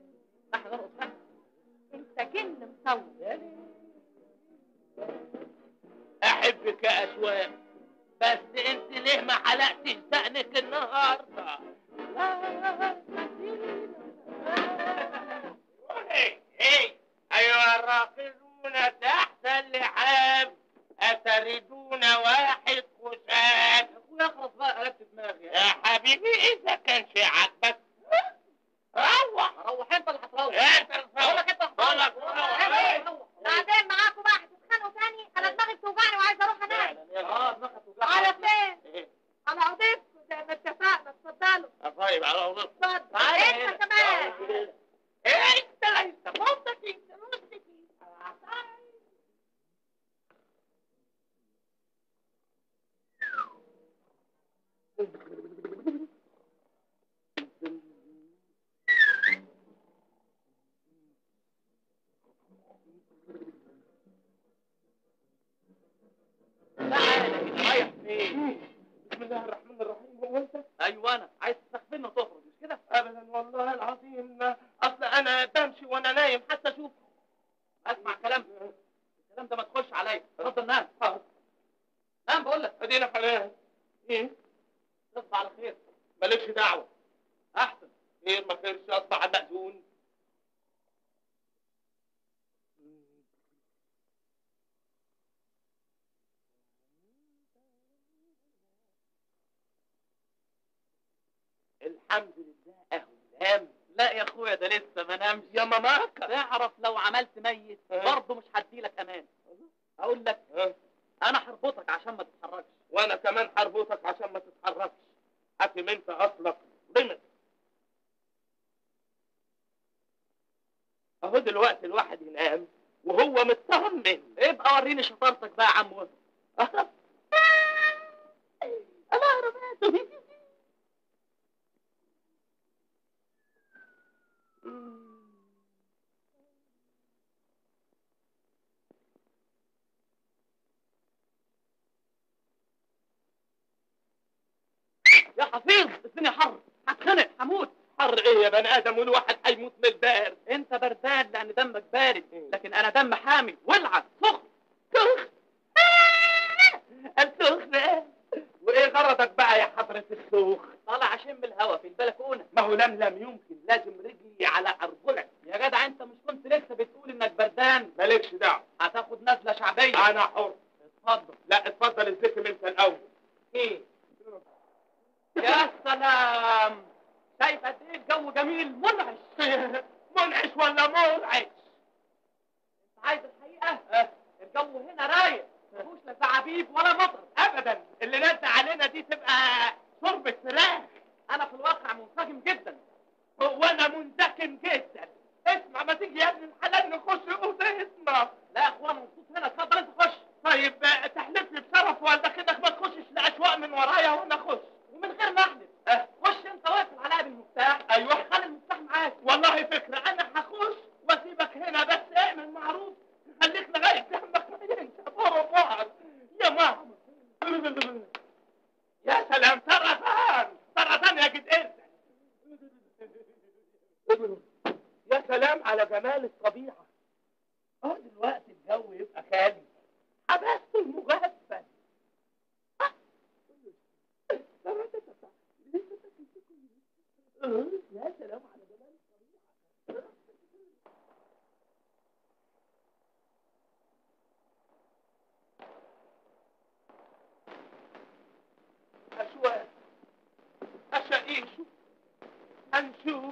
تعالى كده رايح فين بسم الله الرحمن الرحيم هو انت ايوه انا عايز تستخبرنا وتخرج مش كده ابدا والله العظيم اصل انا بمشي وانا نايم حتى اشوف اسمع كلام الكلام ده ما تخش عليا اتفضل نام نام بقول لك ادينا حنان ايه تصبح على خير مالكش دعوه احسن خير ما خيرش اصبح على المأذون الحمد لله اهو نام لا يا اخويا ده لسه ما نامش يا ماماك تعرف لو عملت ميت اه. برضه مش هديلك امان اقول لك ها؟ انا هربطك عشان ما تتحركش وانا كمان هربطك عشان ما تتحركش حاكم انت اصلك ضمن اهو دلوقتي الواحد ينام وهو مطمن ابقى وريني شطارتك بقى يا عم وهب. الله رباته يا حفيظ الدنيا حر هتخنق هموت حر ايه يا بني ادم والواحد هيموت من البارد انت بردان لان دمك بارد لكن انا دم حامي ولعت سخن سخن السخن وايه غرضك بقى يا حضرة السوخ طالع اشم الهوا في البلكونه ما هو لملم يمكن لازم رجلي على ارجلك يا جدع انت مش كنت لسه بتقول انك بردان مالكش دعوه هتاخد نزله شعبيه انا حر اتفضل لا اتفضل الزكم انت الاول ايه يا سلام شايف قد ايه الجو جميل منعش منعش ولا مرعش انت عايز الحقيقه الجو هنا رايق مفيهوش لا زعابيب ولا مطر ابدا اللي نازل علينا دي تبقى شوربة فراخ انا في الواقع منسجم جدا وانا منسكن جدا اسمع ما تيجي يا ابن الحلال نخش اوضتنا لا يا اخوان مبسوط هنا اتفضل انت خش طيب آه، تحلف لي بشرف ولا كده ما تخشش لاشواق من ورايا وانا اخش ومن غير ما احلف أه. خش انت واقف عليا بالمفتاح ايوه خلي المفتاح معاك والله فكرة انا هخش واسيبك هنا بس اعمل معروف خليك لغاية دمك ما ينشف بعض يا ماما يا سلام سرطان سرطان يا جد يا سلام على جمال الطبيعة اه دلوقتي الجو يبقى خالي حبست المغفل آه. آه، يا سلام على جمال الطبيعة أشواق أشعيش أنشوق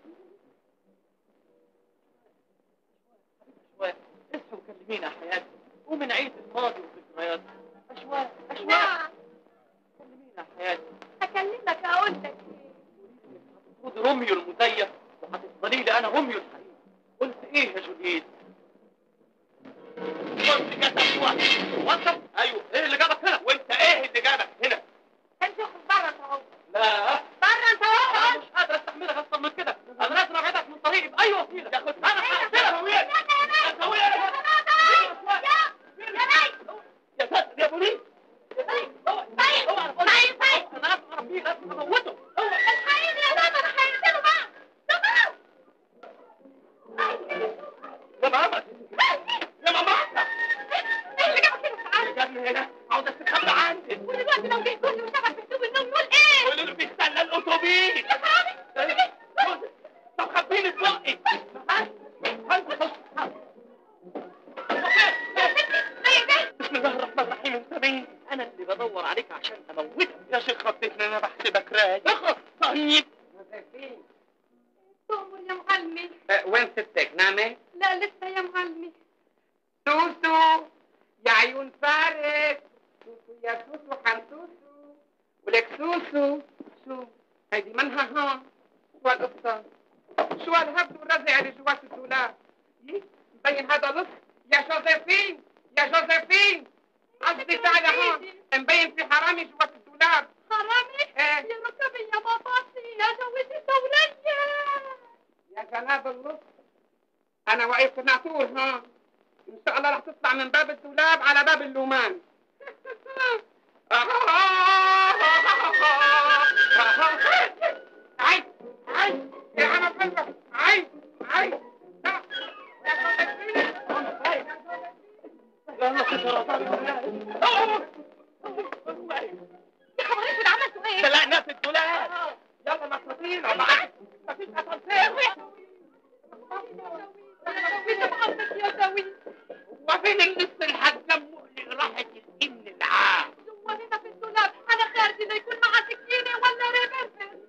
اشواق اصحوا وكلمينا يا حياتي ومن عيد الماضي والذكريات اشواق اشواق نعم كلمينا يا حياتي هكلمك اقول لك ايه خد روميو المزيف وهتفضلي لي انا روميو الحقيقي قلت ايه يا جولييت قلت جت أشواق وانت أيوه ايه اللي جابك هنا وأنت إيه اللي جابك هنا؟ انت خد بره انت اهو لا بره انت انا اهو مش قادر استحملك اكتر من كده انا لازم ابعدك من طريقي باي وسيله ياخد انا هقتلك يا ساتر يا بوليس انا لازم اربيه لازم اموته يا ماما يا ماما اللي جابني هنا عاوز استخبى عندي قولوا له بيستنى الأتوبيس طب خبيني في بقي بسم الله الرحمن الرحيم انت مين؟ انا اللي بدور عليك عشان اموتك يا شيخ خطيتني انا بحسبك رايق اخرج طيب تؤمر يا معلمي وين ستك نامت؟ لا لسه يا معلمي سوسو يا عيون فارس سوسو يا سوسو حنسوسو ولك سوسو شو هيدي منها ها شو القصة شو الهبد والرزع اللي جوات الدولاب يي، مبين هذا لص يا جوزيفين يا جوزيفين قصدي تعالى هون مبين في حرامي جوات الدولاب حرامي ايه يا ركبي يا باباسي يا جوزي الدولية يا جناب اللص انا وقفت ناطور ها ان شاء الله راح تطلع من باب الدولاب على باب اللومان عايز عايز يا انا بلغ عايز عايز يا خبر اسود عملتوا ايه؟ طلعنا في الدولاب يلا مساطيل معاك مفيش اسانسير يا داوود وفين اللص الحجام مقلق راحت الابن العام هو هنا في الدولاب انا خارجي لا يكون معاه سكينه ولا ريفرس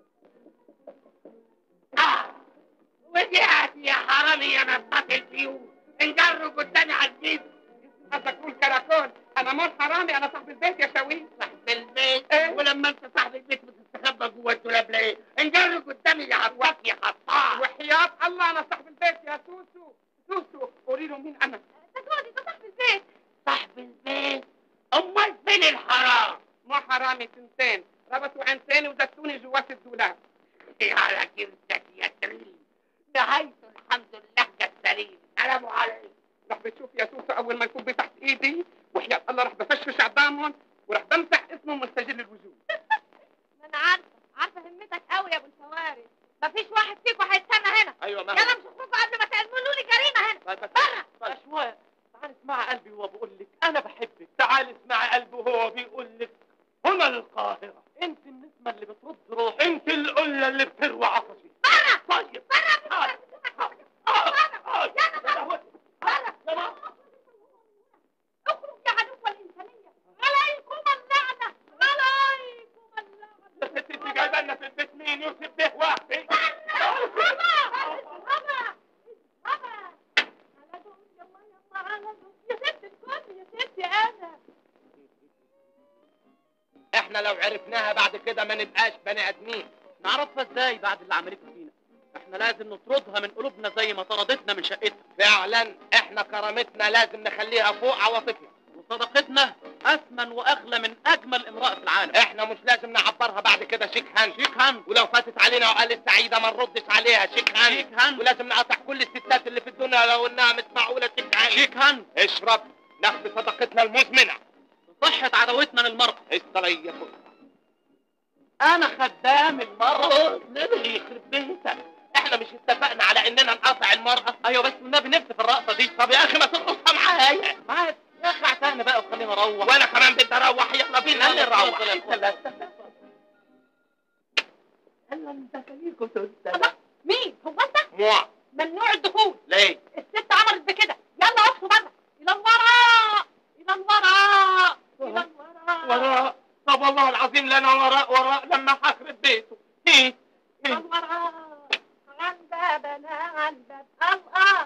آه. ورجعت يا حرامي يا نطاط البيوت انجروا قدامي على البيت قصدك تقول كراكون انا مش حرامي انا صاحب البيت يا شاويش صاحب البيت إيه؟ ولما انت صاحب البيت بتستخبى جوه الدولاب ليه؟ انجروا قدامي يا عباس يا حطاع وحياة الله انا صاحب البيت يا سوسو سوسو قولي له مين انا ده جوزي ده صاحب البيت صاحب البيت امال فين الحرام؟ مو حرامي سنتين ربطوا عينتين ودسوني جوات الدولاب على كرسك يا تريم نهاية الحمد لله جت سليم سلام عليكم راح بتشوف يا سوسو اول ما يكون تحت ايدي وحياة الله راح بفشفش عظامهم وراح بمسح اسمه من سجل الوجود ما انا عارفه عارفه همتك قوي يا ابو الفوارس مفيش واحد فيكم هيستنى هنا ايوه يلا مش هشوفكم قبل ما تعملوا لي جريمه هنا بره أشواق تعال اسمع قلبي وهو بقول لك أنا بحبك تعال اسمع قلبي وهو بيقول لك هنا القاهرة أنت النسمة اللي بترد روح أنت القلة اللي بتروي عطشي بره طيب بره اخرج يا عدو الانسانيه عليكم اللعنه عليكم اللعنه يا ست انت جايبه لنا في البيت مين يوسف به وحدي احنا لو عرفناها بعد كده ما نبقاش بني ادمين نعرفها ازاي بعد اللي عملته فينا احنا لازم نطردها من قلوبنا زي ما طردتنا من شقتها فعلا احنا كرامتنا لازم نخليها فوق عواطفنا وصداقتنا اثمن واغلى من اجمل امراه في العالم احنا مش لازم نعبرها بعد كده شيك هاند شيك هاند ولو فاتت علينا وقالت سعيده ما نردش عليها شيك هاند شيك هاند ولازم نقطع كل الستات اللي في الدنيا لو انها مش معقوله شيك هاند شيك هاند اشرب ناخد صداقتنا المزمنه صحة عداوتنا للمرأة استريح انا خدام المرأة نبي يخرب بيتك احنا مش اتفقنا على اننا نقاطع المرأة ايوه بس والنبي نفسي في الرقصة دي طب يا اخي ما ترقصها معايا معاك يا اخي اعتقنا بقى وخلينا نروح وانا كمان بدي اروح يلا بينا يلا نروح اتفضل. انت اللي هتتفق. يلا انت خليكم تستنى مين هو انت موا ممنوع الدخول ليه الست عملت بكده يلا اقفوا بره الى الوراء الى الوراء الى الوراء وراء طب والله العظيم لنا وراء وراء لما هخرب بيته ايه الى الوراء عن بابنا عن باب الله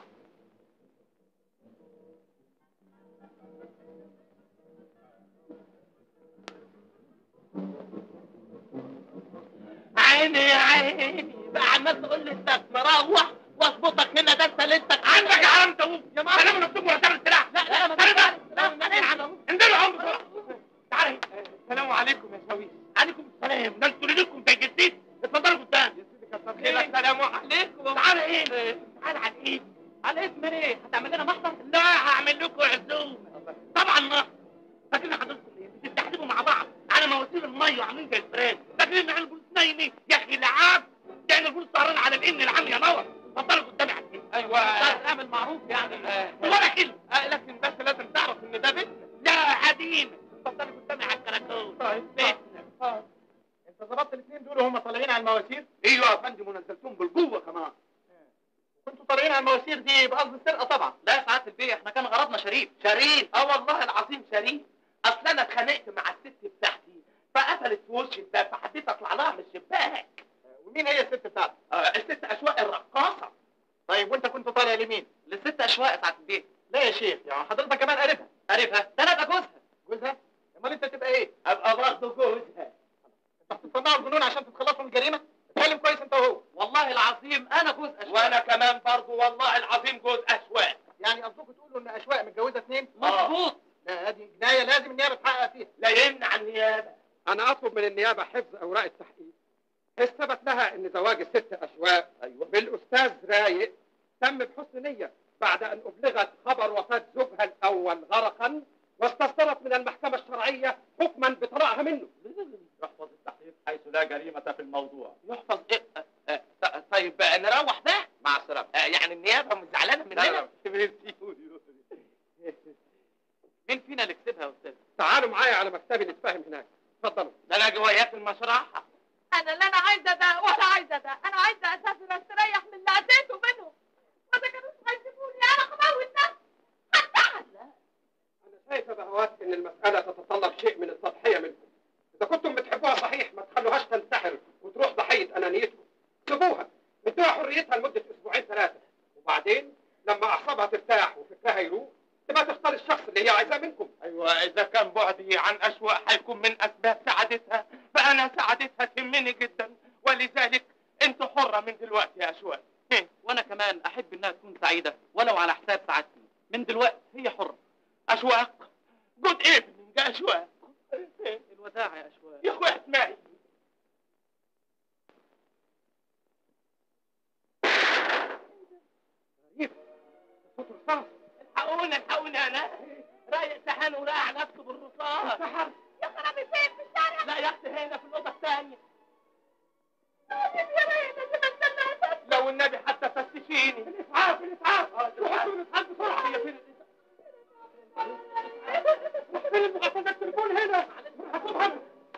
عيني يا عيني بقى عمال تقول لي انت مروح واظبطك هنا ده انت لسه عندك يا عم داوود يا ماما سلام مكتوب ولا تعمل سلاح لا لا ما انزلوا عم بسرعه تعالى السلام عليكم يا شاويش عليكم السلام ده انتوا ليكم زي جديد اتفضلوا قدام يا سيدي كتر خيرك السلام عليكم تعالى ايه تعالى على ايه على اسم ايه هتعمل لنا محضر لا هعمل لكم عزومه طبعا محضر فاكرين حضرتكم ايه بتستحلبوا مع بعض على مواسير الميه وعاملين زي الفران فاكرين ان البوليس نايمين يا اخي لعاب يعني البوليس سهران على الابن العم يا نور اتفضلوا قدامي على البيت ايوه اعمل معروف يعني ولا كلمه آه، لكن بس لازم تعرف ان ده بيتنا لا قديم اتفضلوا قدامي على الكراكون بيتنا انت ظبطت الاثنين دول وهم طالعين على المواسير ايوه يا فندم ونزلتهم بالجوه كمان كنتوا طالعين على المواسير دي بقصد السرقه طبعا لا يا سعادة البيه احنا كان غرضنا شريف شريف اه والله العظيم شريف اصل انا اتخانقت مع الست بتاعتي فقفلت في وشي الباب فحبيت اطلع لها من الشباك ومين هي الست بتاعتك؟ آه الست اشواق الرقاصه طيب وانت كنت طالع لمين؟ للست اشواق يا سعادة البيه لا يا شيخ يعني حضرتك كمان قريبها عارفها ده انا ابقى جوزها جوزها؟ امال انت تبقى ايه؟ ابقى برضه جوزها انت بتصنعوا الجنون عشان تتخلصوا من الجريمه؟ اتكلم كويس انت وهو والله العظيم انا جوز اشواق وانا كمان برضه والله العظيم جوز اشواق يعني قصدكم تقولوا ان اشواق متجوزه اثنين؟ مظبوط لا هذه جنايه لازم النيابه تحقق فيها لا يمنع النيابه انا اطلب من النيابه حفظ اوراق التحقيق إذ ثبت لها ان زواج الست اشواق ايوه بالاستاذ رايق تم بحسن نيه بعد أن أبلغت خبر وفاة زوجها الأول غرقا واستصدرت من المحكمة الشرعية حكما بطلاقها منه يحفظ التحقيق حيث لا جريمة في الموضوع يحفظ ايه آه، آه، ط- طيب آه، نروح بقى مع السلامة آه، يعني النيابه مش زعلانه لا، مننا لا. مين فينا اللي كسبها يا استاذ تعالوا معايا على مكتبي نتفاهم هناك اتفضلوا ده انا جوايات المشرحه انا لا انا عايزه ده ولا عايزه ده انا عايزه اسافر استريح من اللي عديته منهم وما كانوش هيسيبوني انا هموت نفسي هتعب أنا شايف يا بهوات إن المسألة تتطلب شيء من التضحية منكم إذا كنتم بتحبوها صحيح ما تخلوهاش تنتحر وتروح ضحية أنانيتكم سيبوها ادوها حريتها لمدة أسبوعين ثلاثة وبعدين لما أعصابها ترتاح وفكرها يروق تبقى تختار الشخص اللي هي عايزاه منكم ايوه اذا كان بعدي عن اشواق هيكون من اسباب سعادتها فانا سعادتها تهمني جدا ولذلك انت حره من دلوقتي يا اشواق وانا كمان احب انها تكون سعيده ولو على حساب سعادتي من دلوقتي هي حره اشواق جود ايفنينج يا اشواق الوداع يا اشواق يا اخويا اسمعي صوت رصاص الحقوني الحقوني انا رايق سحان ورايح نفسه بالرصاص انتحر يا خرابي فين في الشارع لا يا اختي هنا في الاوضه الثانيه يا ريت لازم استنى لو النبي حتى فتشيني الإسعاف الإسعاف روحوا دول الإسعاف بسرعة هي فين فين المغفل ده التليفون هنا هاتوها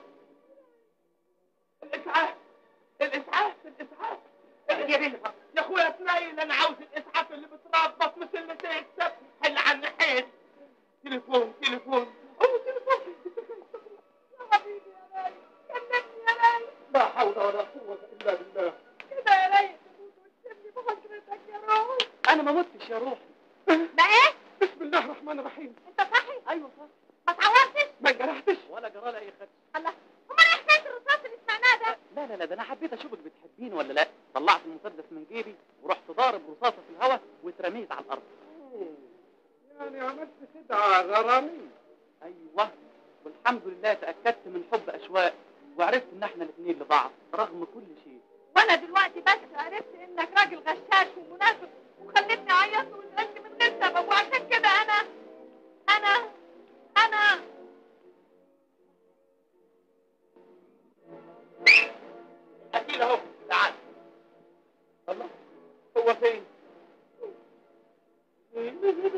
الاسعاف الاسعاف الاسعاف يا بيه يا اخويا اسماعيل انا عاوز الاسعاف اللي بتربط مثل اللي تكسب حل عن حيل تليفون تليفون أوه، تليفون يا حبيبي يا ريت كلمني يا ريت لا حول ولا قوة إلا بالله كده يا ريت تموت وتسيبني بحضرتك يا روح انا ما متش يا روحي ما ايه بسم الله الرحمن الرحيم انت صحي ايوه صح ما اتعورتش ما انجرحتش ولا جرى لي اي خدش الله امال ايه حكايه الرصاص اللي سمعناه ده لا لا لا ده انا حبيت اشوفك بتحبيني ولا لا طلعت المسدس من جيبي ورحت ضارب رصاصه في الهواء واترميت على الارض يعني عملت خدعة غرامية ايوه والحمد لله تاكدت من حب اشواق وعرفت ان احنا الاثنين لبعض رغم كل شيء وانا دلوقتي بس عرفت انك راجل غشاش ومنافق وخلتني عيطت ونزلت من غير سبب وعشان كده انا انا انا اكيد اهو تعال الله هو فين